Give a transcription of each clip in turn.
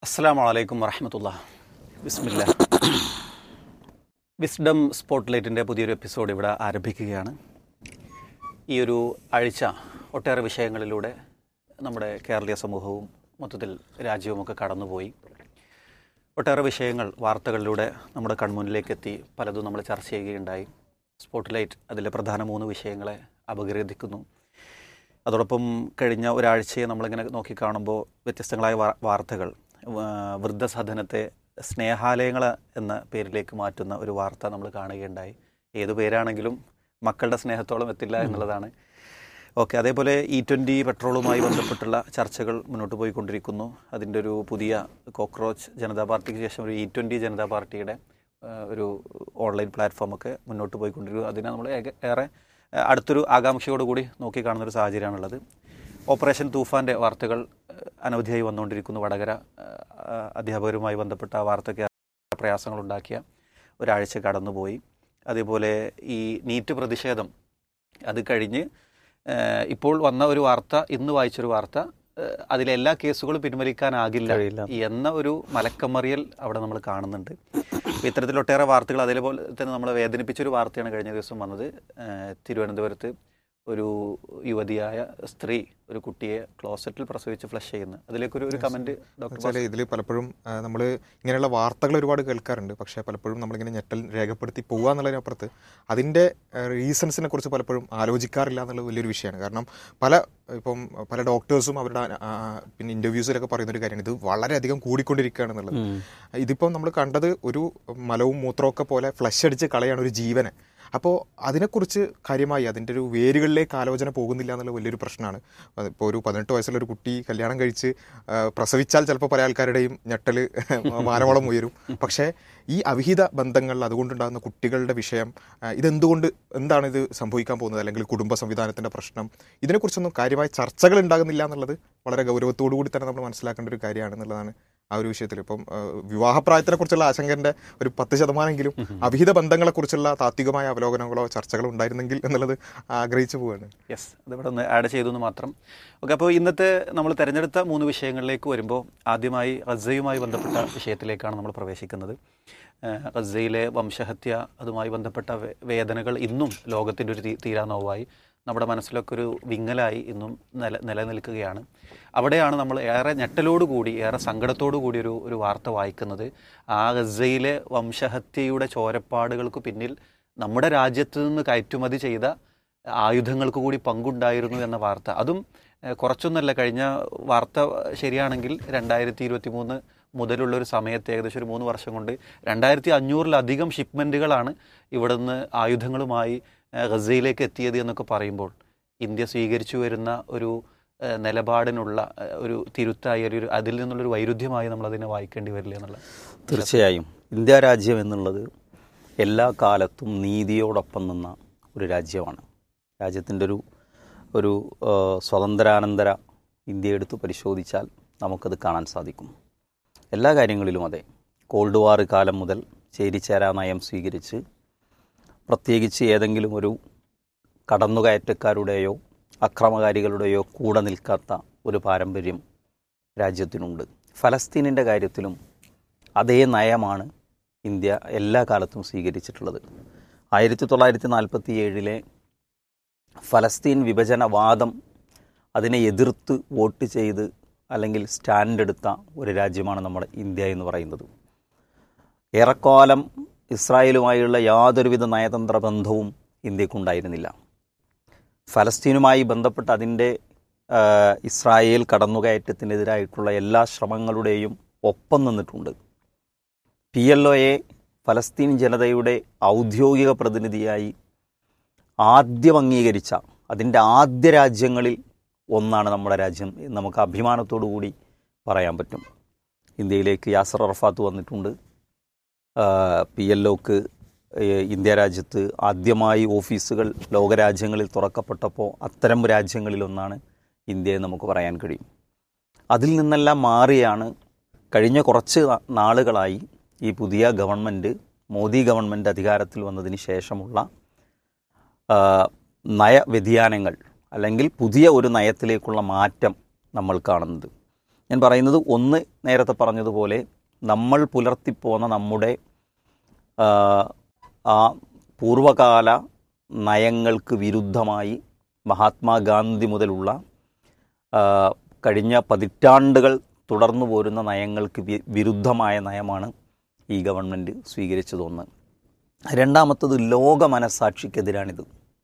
അസ്സാം വലൈക്കും വറഹമത്തുള്ള ബിസ്മില്ല വിസ്ഡം സ്പോട്ട്ലൈറ്റിൻ്റെ പുതിയൊരു എപ്പിസോഡ് ഇവിടെ ആരംഭിക്കുകയാണ് ഈ ഒരു ആഴ്ച ഒട്ടേറെ വിഷയങ്ങളിലൂടെ നമ്മുടെ കേരളീയ സമൂഹവും മൊത്തത്തിൽ രാജ്യവുമൊക്കെ കടന്നുപോയി ഒട്ടേറെ വിഷയങ്ങൾ വാർത്തകളിലൂടെ നമ്മുടെ കൺമുന്നിലേക്ക് എത്തി പലതും നമ്മൾ ചർച്ച ചെയ്യുകയുണ്ടായി സ്പോട്ട്ലൈറ്റ് അതിലെ പ്രധാന മൂന്ന് വിഷയങ്ങളെ അപഗ്രഥിക്കുന്നു അതോടൊപ്പം കഴിഞ്ഞ ഒരാഴ്ചയെ നമ്മളിങ്ങനെ നോക്കിക്കാണുമ്പോൾ വ്യത്യസ്തങ്ങളായ വാ- വാർത്തകൾ ആ, വൃദ്ധസദനത്തെ സ്നേഹാലയങ്ങൾ എന്ന പേരിലേക്ക് മാറ്റുന്ന ഒരു വാർത്ത നമ്മൾ കാണുകയുണ്ടായി ഏത് പേരാണെങ്കിലും മക്കളുടെ സ്നേഹത്തോളം എത്തില്ല എന്നുള്ളതാണ് ഓക്കെ അതേപോലെ ഇ ട്വൻ്റി പെട്രോളുമായി ബന്ധപ്പെട്ടുള്ള ചർച്ചകൾ മുന്നോട്ട് പോയിക്കൊണ്ടിരിക്കുന്നു അതിൻ്റെ ഒരു പുതിയ കോക്രോച്ച് ജനതാ പാർട്ടിക്ക് ശേഷം ഒരു ഇ ട്വൻ്റി ജനതാ പാർട്ടിയുടെ ആ, ഒരു ഓൺലൈൻ പ്ലാറ്റ്ഫോമൊക്കെ മുന്നോട്ട് പോയിക്കൊണ്ടിരിക്കുന്നു അതിനെ നമ്മൾ ഏക- ഏറെ ആ, അടുത്തൊരു ആകാംക്ഷയോടുകൂടി നോക്കിക്കാണുന്ന ഒരു സാഹചര്യമാണുള്ളത് ഓപ്പറേഷൻ തൂഫാൻ്റെ വാർത്തകൾ ആ, അനവധിയായി വന്നുകൊണ്ടിരിക്കുന്നു വടകര ആ, ആ, അധ്യാപകരുമായി ബന്ധപ്പെട്ട ആ വാർത്തയ്ക്ക് പ്രയാസങ്ങളുണ്ടാക്കിയ ഒരാഴ്ച കടന്നുപോയി അതേപോലെ ഈ നീറ്റ് പ്രതിഷേധം അത് കഴിഞ്ഞ് ഏഹ്, ഇപ്പോൾ വന്ന ഒരു വാർത്ത ഇന്ന് വായിച്ചൊരു വാർത്ത ഏഹ്, അതിലെ എല്ലാ കേസുകളും പിൻവലിക്കാനാകില്ല കഴിയില്ല. എന്ന ഒരു മലക്കമറിയൽ അവിടെ നമ്മൾ കാണുന്നുണ്ട് അപ്പോൾ ഇത്തരത്തിൽ ഒട്ടേറെ വാർത്തകൾ അതേപോലെ തന്നെ നമ്മളെ വേദനിപ്പിച്ചൊരു വാർത്തയാണ് കഴിഞ്ഞ ദിവസം വന്നത് ഏഹ്, തിരുവനന്തപുരത്ത് ഒരു യുവതിയായ സ്ത്രീ ഒരു കുട്ടിയെ ക്ലോസറ്റിൽ പ്രസവിച്ച് ഫ്ലഷ് ചെയ്യുന്നു അതിലേക്കൊരു ഒരു കമന്റ് ഡോക്ടർ വെച്ചാൽ ഇതിൽ പലപ്പോഴും നമ്മൾ ഇങ്ങനെയുള്ള വാർത്തകൾ ഒരുപാട് കേൾക്കാറുണ്ട് പക്ഷേ പലപ്പോഴും നമ്മളിങ്ങനെ ഞെട്ടൽ രേഖപ്പെടുത്തി പോകുക എന്നുള്ളതിനപ്പുറത്ത് അതിൻ്റെ റീസൺസിനെ കുറിച്ച് പലപ്പോഴും ആലോചിക്കാറില്ല എന്നുള്ളത് വലിയൊരു വിഷയമാണ് കാരണം പല ഇപ്പം പല ഡോക്ടേഴ്സും അവരുടെ ആ, പിന്നെ ഇൻ്റർവ്യൂസിലൊക്കെ പറയുന്ന ഒരു കാര്യമാണ് ഇത് വളരെയധികം കൂടിക്കൊണ്ടിരിക്കുകയാണ് എന്നുള്ളത് ഇതിപ്പം നമ്മൾ കണ്ടത് ഒരു മലവും മൂത്രമൊക്കെ പോലെ ഫ്ലഷ് അടിച്ച് കളയാണ് ഒരു ജീവനെ അപ്പോൾ അതിനെക്കുറിച്ച് കാര്യമായി അതിൻ്റെ ഒരു വേരുകളിലേക്ക് ആലോചന പോകുന്നില്ല എന്നുള്ള വലിയൊരു പ്രശ്നമാണ് ഇപ്പോൾ ഒരു പതിനെട്ട് വയസ്സുള്ള ഒരു കുട്ടി കല്യാണം കഴിച്ച് ആ, പ്രസവിച്ചാൽ ചിലപ്പോൾ പല ആൾക്കാരുടെയും ഞെട്ടൽ വാനവളം ഉയരും പക്ഷേ ഈ അവിഹിത ബന്ധങ്ങൾ അതുകൊണ്ടുണ്ടാകുന്ന കുട്ടികളുടെ വിഷയം ആ, ഇതെന്തുകൊണ്ട് എന്താണ് ഇത് സംഭവിക്കാൻ പോകുന്നത് അല്ലെങ്കിൽ കുടുംബ സംവിധാനത്തിൻ്റെ പ്രശ്നം ഇതിനെക്കുറിച്ചൊന്നും കാര്യമായ ചർച്ചകൾ ഉണ്ടാകുന്നില്ല എന്നുള്ളത് വളരെ ഗൗരവത്തോടു കൂടി തന്നെ നമ്മൾ മനസ്സിലാക്കേണ്ട ഒരു കാര്യമാണ് എന്നുള്ളതാണ് ആ ഒരു വിഷയത്തിൽ ഇപ്പം ആ, വിവാഹപ്രായത്തിനെ കുറിച്ചുള്ള ആശങ്കന്റെ ഒരു പത്ത് ശതമാനമെങ്കിലും അവിഹിത ബന്ധങ്ങളെക്കുറിച്ചുള്ള താത്വികമായ അവലോകനങ്ങളോ ചർച്ചകളോ ഉണ്ടായിരുന്നെങ്കിൽ എന്നുള്ളത് ആഗ്രഹിച്ചു പോവുകയാണ് യെസ് അതിവിടെ ഒന്ന് ആഡ് ചെയ്തു എന്ന് മാത്രം ഓക്കെ അപ്പോൾ ഇന്നത്തെ നമ്മൾ തിരഞ്ഞെടുത്ത മൂന്ന് വിഷയങ്ങളിലേക്ക് വരുമ്പോൾ ആദ്യമായി ഗസയുമായി ബന്ധപ്പെട്ട വിഷയത്തിലേക്കാണ് നമ്മൾ പ്രവേശിക്കുന്നത് ഏഹ് ഗസയിലെ വംശഹത്യ അതുമായി ബന്ധപ്പെട്ട വേ- വേദനകൾ ഇന്നും ലോകത്തിൻ്റെ ഒരു തീ- തീരാനോവായി നമ്മുടെ മനസ്സിലൊക്കെ ഒരു വിങ്ങലായി ഇന്നും നില നിലനിൽക്കുകയാണ് അവിടെയാണ് നമ്മൾ ഏറെ ഞെട്ടലോടുകൂടി ഏറെ സങ്കടത്തോടു കൂടി ഒരു ഒരു വാർത്ത വായിക്കുന്നത് ആ ഗസയിലെ വംശഹത്യയുടെ ചോരപ്പാടുകൾക്ക് പിന്നിൽ നമ്മുടെ രാജ്യത്ത് നിന്ന് കയറ്റുമതി ചെയ്ത ആയുധങ്ങൾക്ക് കൂടി പങ്കുണ്ടായിരുന്നു എന്ന വാർത്ത അതും ഏഹ്, കുറച്ചൊന്നല്ല കഴിഞ്ഞ വാർത്ത ശരിയാണെങ്കിൽ രണ്ടായിരത്തി ഇരുപത്തി മൂന്ന് മുതലുള്ള ഒരു സമയത്ത് ഏകദേശം ഒരു മൂന്ന് വർഷം കൊണ്ട് രണ്ടായിരത്തി അഞ്ഞൂറിലധികം ഷിപ്മെൻറ്റുകളാണ് ഇവിടുന്ന് ആയുധങ്ങളുമായി ഏഹ്, ഗസയിലേക്ക് എത്തിയത് എന്നൊക്കെ പറയുമ്പോൾ ഇന്ത്യ സ്വീകരിച്ചു വരുന്ന ഒരു ഏഹ്, നിലപാടിനുള്ള ഏഹ്, ഒരു തിരുത്തായി ഒരു അതിൽ നിന്നുള്ളൊരു വൈരുദ്ധ്യമായി നമ്മൾ അതിനെ വായിക്കേണ്ടി വരില്ല എന്നുള്ള തീർച്ചയായും ഇന്ത്യ രാജ്യം എന്നുള്ളത് എല്ലാ കാലത്തും നീതിയോടൊപ്പം നിന്ന ഒരു രാജ്യമാണ് രാജ്യത്തിൻ്റെ ഒരു ഒരു ആ, സ്വതന്ത്രാനന്തര ഇന്ത്യ എടുത്ത് പരിശോധിച്ചാൽ നമുക്കത് കാണാൻ സാധിക്കും എല്ലാ കാര്യങ്ങളിലും അതെ കോൾഡ് വാർ കാലം മുതൽ ചേരിചേരാ നയം സ്വീകരിച്ച് പ്രത്യേകിച്ച് ഏതെങ്കിലും ഒരു കടന്നുകയറ്റക്കാരുടെയോ അക്രമകാരികളുടെയോ കൂടെ നിൽക്കാത്ത ഒരു പാരമ്പര്യം രാജ്യത്തിനുണ്ട് ഫലസ്തീനിൻ്റെ കാര്യത്തിലും അതേ നയമാണ് ഇന്ത്യ എല്ലാ കാലത്തും സ്വീകരിച്ചിട്ടുള്ളത് ആയിരത്തി തൊള്ളായിരത്തി നാൽപ്പത്തി ഏഴിലെ ഫലസ്തീൻ വിഭജനവാദം അതിനെ എതിർത്ത് വോട്ട് ചെയ്ത് അല്ലെങ്കിൽ സ്റ്റാൻഡ് എടുത്ത ഒരു രാജ്യമാണ് നമ്മുടെ ഇന്ത്യ എന്ന് പറയുന്നത് ഏറെക്കാലം ഇസ്രായേലുമായുള്ള യാതൊരുവിധ നയതന്ത്ര ബന്ധവും ഇന്ത്യക്കുണ്ടായിരുന്നില്ല ഫലസ്തീനുമായി ബന്ധപ്പെട്ട് അതിൻ്റെ ആ, ഇസ്രായേൽ കടന്നുകയറ്റത്തിനെതിരായിട്ടുള്ള എല്ലാ ശ്രമങ്ങളുടെയും ഒപ്പം നിന്നിട്ടുണ്ട് പി എൽ ഒയെ ഫലസ്തീൻ ജനതയുടെ ഔദ്യോഗിക പ്രതിനിധിയായി ആദ്യം അംഗീകരിച്ച അതിൻ്റെ ആദ്യ രാജ്യങ്ങളിൽ ഒന്നാണ് നമ്മുടെ രാജ്യം എന്ന് നമുക്ക് അഭിമാനത്തോടു കൂടി പറയാൻ പറ്റും ഇന്ത്യയിലേക്ക് യാസർ അറഫാത്ത് വന്നിട്ടുണ്ട് പി എൽ ഒക്ക് ഇന്ത്യ രാജ്യത്ത് ആദ്യമായി ഓഫീസുകൾ ലോകരാജ്യങ്ങളിൽ തുറക്കപ്പെട്ടപ്പോൾ അത്തരം രാജ്യങ്ങളിലൊന്നാണ് ഇന്ത്യ എന്ന് നമുക്ക് പറയാൻ കഴിയും അതിൽ നിന്നെല്ലാം മാറിയാണ് കഴിഞ്ഞ കുറച്ച് നാ- നാളുകളായി ഈ പുതിയ ഗവൺമെൻറ് മോദി ഗവൺമെൻറ് അധികാരത്തിൽ വന്നതിന് ശേഷമുള്ള ആ, നയവ്യതിയാനങ്ങൾ അല്ലെങ്കിൽ പുതിയ ഒരു നയത്തിലേക്കുള്ള മാറ്റം നമ്മൾ കാണുന്നത് ഞാൻ പറയുന്നത് ഒന്ന് നേരത്തെ പറഞ്ഞതുപോലെ നമ്മൾ പുലർത്തിപ്പോന്ന നമ്മുടെ ആ, ആ പൂർവകാല നയങ്ങൾക്ക് വിരുദ്ധമായി മഹാത്മാഗാന്ധി മുതലുള്ള ആ, കഴിഞ്ഞ പതിറ്റാണ്ടുകൾ തുടർന്നു പോരുന്ന നയങ്ങൾക്ക് വി- വിരുദ്ധമായ നയമാണ് ഈ ഗവൺമെൻറ് സ്വീകരിച്ചതൊന്ന് രണ്ടാമത്തത് ലോക മനസ്സാക്ഷിക്കെതിരാണിത്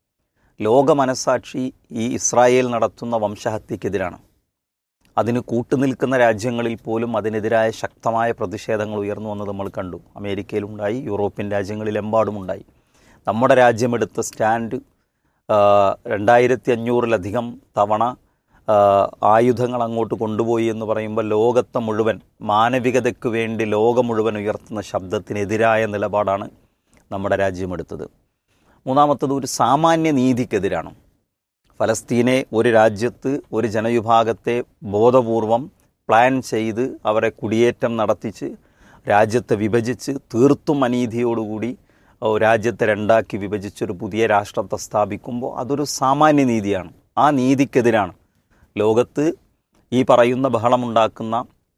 ലോക മനസ്സാക്ഷി ഈ ഇസ്രായേൽ നടത്തുന്ന വംശഹത്യക്കെതിരാണ് അതിന് കൂട്ടുനിൽക്കുന്ന രാജ്യങ്ങളിൽ പോലും അതിനെതിരായ ശക്തമായ പ്രതിഷേധങ്ങൾ ഉയർന്നു വന്നത് നമ്മൾ കണ്ടു അമേരിക്കയിലുണ്ടായി യൂറോപ്യൻ രാജ്യങ്ങളിലെമ്പാടുമുണ്ടായി നമ്മുടെ രാജ്യമെടുത്ത സ്റ്റാൻഡ് ആ, രണ്ടായിരത്തി അഞ്ഞൂറിലധികം തവണ ആ, ആയുധങ്ങൾ അങ്ങോട്ട് കൊണ്ടുപോയി എന്ന് പറയുമ്പോൾ ലോകത്തെ മുഴുവൻ മാനവികതയ്ക്ക് വേണ്ടി ലോകം മുഴുവൻ ഉയർത്തുന്ന ശബ്ദത്തിനെതിരായ നിലപാടാണ് നമ്മുടെ രാജ്യമെടുത്തത് മൂന്നാമത്തത് ഒരു സാമാന്യ നീതിക്കെതിരാണ് ഫലസ്തീനെ ഒരു രാജ്യത്ത് ഒരു ജനവിഭാഗത്തെ ബോധപൂർവം പ്ലാൻ ചെയ്ത് അവരെ കുടിയേറ്റം നടത്തിച്ച് രാജ്യത്തെ വിഭജിച്ച് തീർത്തും അനീതിയോടുകൂടി ഓ, രാജ്യത്തെ രണ്ടാക്കി വിഭജിച്ചൊരു പുതിയ രാഷ്ട്രത്തെ സ്ഥാപിക്കുമ്പോൾ അതൊരു സാമാന്യ നീതിയാണ് ആ നീതിക്കെതിരാണ് ലോകത്ത് ഈ പറയുന്ന ബഹളമുണ്ടാക്കുന്ന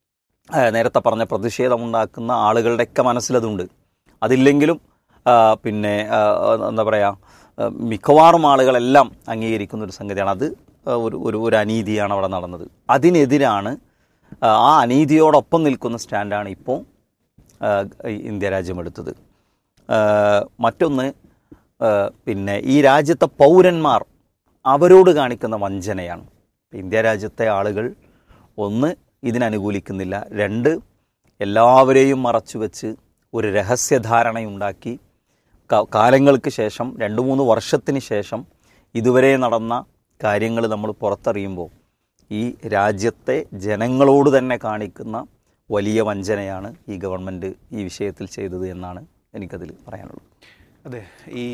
ആ, നേരത്തെ പറഞ്ഞ പ്രതിഷേധമുണ്ടാക്കുന്ന ആളുകളുടെയൊക്കെ മനസ്സിലതുണ്ട് അതില്ലെങ്കിലും ആ, പിന്നെ ആ, എന്താ പറയുക ആ, മിക്കവാറും ആളുകളെല്ലാം അംഗീകരിക്കുന്ന ഒരു സംഗതിയാണ് അത് ആ, ഒരു ഒരു ഒരു അനീതിയാണ് അവിടെ നടന്നത് അതിനെതിരാണ് ആ, ആ അനീതിയോടൊപ്പം നിൽക്കുന്ന സ്റ്റാൻഡാണ് ഇപ്പോൾ ആ, ഇന്ത്യ രാജ്യം എടുത്തത് ആ, മറ്റൊന്ന് ആ, പിന്നെ ഈ രാജ്യത്തെ പൗരന്മാർ അവരോട് കാണിക്കുന്ന വഞ്ചനയാണ് ഇന്ത്യ രാജ്യത്തെ ആളുകൾ ഒന്ന് ഇതിനനുകൂലിക്കുന്നില്ല രണ്ട് എല്ലാവരെയും മറച്ചു വെച്ച് ഒരു രഹസ്യധാരണയുണ്ടാക്കി ക- കാലങ്ങൾക്ക് ശേഷം രണ്ട് മൂന്ന് വർഷത്തിന് ശേഷം ഇതുവരെ നടന്ന കാര്യങ്ങൾ നമ്മൾ പുറത്തറിയുമ്പോൾ ഈ രാജ്യത്തെ ജനങ്ങളോട് തന്നെ കാണിക്കുന്ന വലിയ വഞ്ചനയാണ് ഈ ഗവൺമെൻറ് ഈ വിഷയത്തിൽ ചെയ്തത് എന്നാണ് എനിക്കതിൽ പറയാനുള്ളത് അതെ ഈ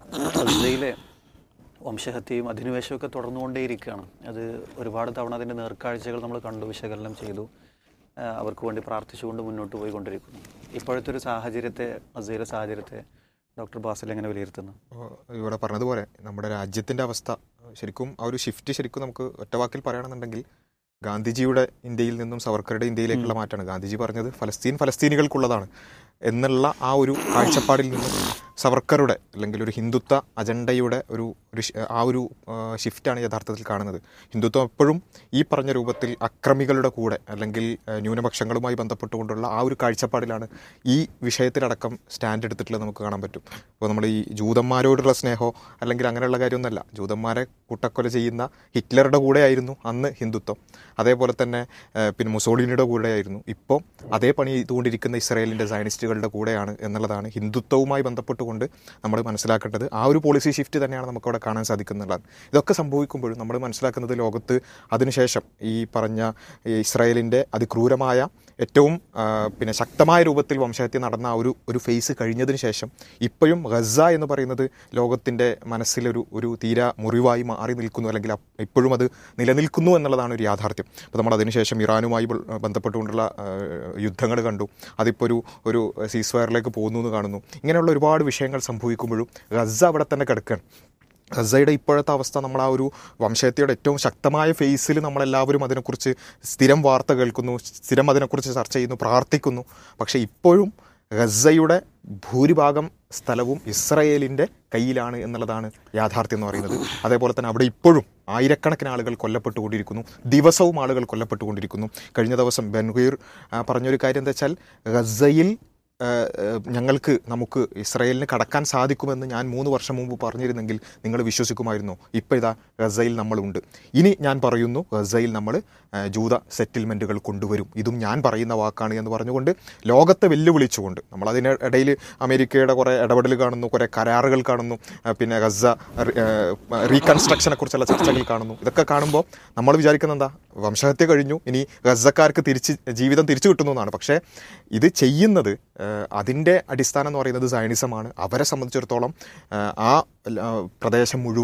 ഗസയിലെ വംശഹത്യയും അധിനിവേശമൊക്കെ തുടർന്നുകൊണ്ടേയിരിക്കുകയാണ് അത് ഒരുപാട് തവണ അതിൻ്റെ നേർക്കാഴ്ചകൾ നമ്മൾ കണ്ടു വിശകലനം ചെയ്തു ആ, അവർക്ക് വേണ്ടി പ്രാർത്ഥിച്ചുകൊണ്ട് മുന്നോട്ട് പോയിക്കൊണ്ടിരിക്കുന്നു ഇപ്പോഴത്തെ ഒരു സാഹചര്യത്തെ ഗസയിലെ സാഹചര്യത്തെ ഡോക്ടർ ബാസിൽ എങ്ങനെ വിലയിരുത്തുന്നു അപ്പോൾ ഇവിടെ പറഞ്ഞതുപോലെ നമ്മുടെ രാജ്യത്തിൻ്റെ അവസ്ഥ ശരിക്കും ആ ഒരു ഷിഫ്റ്റ് ശരിക്കും നമുക്ക് ഒറ്റവാക്കിൽ പറയുകയാണെന്നുണ്ടെങ്കിൽ ഗാന്ധിജിയുടെ ഇന്ത്യയിൽ നിന്നും സവർക്കറുടെ ഇന്ത്യയിലേക്കുള്ള മാറ്റമാണ് ഗാന്ധിജി പറഞ്ഞത് ഫലസ്തീൻ ഫലസ്തീനികൾക്കുള്ളതാണ് എന്നുള്ള ആ ഒരു കാഴ്ചപ്പാടിൽ നിന്നും സവർക്കറുടെ അല്ലെങ്കിൽ ഒരു ഹിന്ദുത്വ അജണ്ടയുടെ ഒരു ഒരു ഷി- ആ ഒരു ആ, ഷിഫ്റ്റാണ് യഥാർത്ഥത്തിൽ കാണുന്നത് ഹിന്ദുത്വം എപ്പോഴും ഈ പറഞ്ഞ രൂപത്തിൽ അക്രമികളുടെ കൂടെ അല്ലെങ്കിൽ ആ, ന്യൂനപക്ഷങ്ങളുമായി ബന്ധപ്പെട്ടുകൊണ്ടുള്ള ആ ഒരു കാഴ്ചപ്പാടിലാണ് ഈ വിഷയത്തിലടക്കം സ്റ്റാൻഡ് എടുത്തിട്ടുള്ളത് നമുക്ക് കാണാൻ പറ്റും അപ്പോൾ നമ്മൾ ഈ ജൂതന്മാരോടുള്ള സ്നേഹമോ അല്ലെങ്കിൽ അങ്ങനെയുള്ള കാര്യമൊന്നുമല്ല ജൂതന്മാരെ കൂട്ടക്കൊല ചെയ്യുന്ന ഹിറ്റ്ലറുടെ കൂടെയായിരുന്നു അന്ന് ഹിന്ദുത്വം അതേപോലെ തന്നെ ആ, പിന്നെ മുസോളിനിയുടെ കൂടെയായിരുന്നു ഇപ്പോൾ അതേ പണി ചെയ്തുകൊണ്ടിരിക്കുന്ന ഇസ്രായേലിൻ്റെ സയനിസ്റ്റുകളുടെ കൂടെയാണ് എന്നുള്ളതാണ് ഹിന്ദുത്വവുമായി ബന്ധപ്പെട്ടുകൊണ്ട് നമ്മൾ മനസ്സിലാക്കേണ്ടത് ആ ഒരു പോളിസി ഷിഫ്റ്റ് തന്നെയാണ് നമുക്കവിടെ കാണാൻ സാധിക്കുന്നതാണ് ഇതൊക്കെ സംഭവിക്കുമ്പോഴും നമ്മൾ മനസ്സിലാക്കുന്നത് ലോകത്ത് അതിനുശേഷം ഈ പറഞ്ഞ ഈ ഇസ്രായേലിൻ്റെ അതിക്രൂരമായ ഏറ്റവും ആ, പിന്നെ ശക്തമായ രൂപത്തിൽ വംശഹത്യ നടന്ന ആ ഒരു ഒരു ഫേസ് കഴിഞ്ഞതിന് ശേഷം ഇപ്പോഴും ഗസ എന്ന് പറയുന്നത് ലോകത്തിൻ്റെ മനസ്സിലൊരു ഒരു തീര മുറിവായി മാറി നിൽക്കുന്നു അല്ലെങ്കിൽ അപ്പ് ഇപ്പോഴും അത് നിലനിൽക്കുന്നു എന്നുള്ളതാണ് ഒരു യാഥാർത്ഥ്യം അപ്പോൾ നമ്മൾ അതിനുശേഷം ഇറാനുമായി ബ- ബന്ധപ്പെട്ടുകൊണ്ടുള്ള യുദ്ധങ്ങൾ കണ്ടു അതിപ്പോൾ ഒരു ഒരു സീസ് ഫയറിലേക്ക് പോകുന്നു എന്ന് കാണുന്നു ഇങ്ങനെയുള്ള ഒരുപാട് വിഷയങ്ങൾ സംഭവിക്കുമ്പോഴും ഗസ അവിടെ തന്നെ കിടക്കുകയാണ് ഗസയുടെ ഇപ്പോഴത്തെ അവസ്ഥ നമ്മൾ ആ ഒരു വംശഹത്യയുടെ ഏറ്റവും ശക്തമായ ഫേസിൽ നമ്മളെല്ലാവരും അതിനെക്കുറിച്ച് സ്ഥിരം വാർത്ത കേൾക്കുന്നു സ്ഥിരം അതിനെക്കുറിച്ച് ചർച്ച ചെയ്യുന്നു പ്രാർത്ഥിക്കുന്നു പക്ഷേ ഇപ്പോഴും ഗസയുടെ ഭൂരിഭാഗം സ്ഥലവും ഇസ്രയേലിൻ്റെ കയ്യിലാണ് എന്നുള്ളതാണ് യാഥാർത്ഥ്യം എന്ന് പറയുന്നത് അതേപോലെ തന്നെ അവിടെ ഇപ്പോഴും ആയിരക്കണക്കിന് ആളുകൾ കൊല്ലപ്പെട്ടുകൊണ്ടിരിക്കുന്നു ദിവസവും ആളുകൾ കൊല്ലപ്പെട്ടുകൊണ്ടിരിക്കുന്നു കഴിഞ്ഞ ദിവസം ബൻഹീർ ആ, പറഞ്ഞൊരു കാര്യം എന്താ വെച്ചാൽ ഗസയിൽ ആ, ആ, ഞങ്ങൾക്ക് നമുക്ക് ഇസ്രയേലിന് കടക്കാൻ സാധിക്കുമെന്ന് ഞാൻ മൂന്ന് വർഷം മുമ്പ് പറഞ്ഞിരുന്നെങ്കിൽ നിങ്ങൾ വിശ്വസിക്കുമായിരുന്നു ഇപ്പോൾ ഇതാ ഗസയിൽ നമ്മളുണ്ട് ഇനി ഞാൻ പറയുന്നു ഗസയിൽ നമ്മൾ ആ, ജൂത സെറ്റിൽമെൻറ്റുകൾ കൊണ്ടുവരും ഇതും ഞാൻ പറയുന്ന വാക്കാണ് എന്ന് പറഞ്ഞുകൊണ്ട് ലോകത്തെ വെല്ലുവിളിച്ചുകൊണ്ട് നമ്മൾ അതിനിടയിൽ അമേരിക്കയുടെ കുറേ ഇടപെടൽ കാണുന്നു കുറേ കരാറുകൾ കാണുന്നു ആ, പിന്നെ ഗസ റീകൺസ്ട്രക്ഷനെ കുറിച്ചുള്ള ചർച്ചകൾ കാണുന്നു ഇതൊക്കെ കാണുമ്പോൾ നമ്മൾ വിചാരിക്കുന്ന എന്താ വംശഹത്യ കഴിഞ്ഞു ഇനി ഗസക്കാർക്ക് തിരിച്ച് ജീവിതം തിരിച്ചു കിട്ടുന്നു എന്നാണ് പക്ഷേ ഇത് ചെയ്യുന്നത് ഏഹ്, അതിൻ്റെ അടിസ്ഥാനം എന്ന് പറയുന്നത് സയനിസമാണ് അവരെ സംബന്ധിച്ചിടത്തോളം ഏഹ്, ആ ല- പ്രദേശം മുഴുവൻ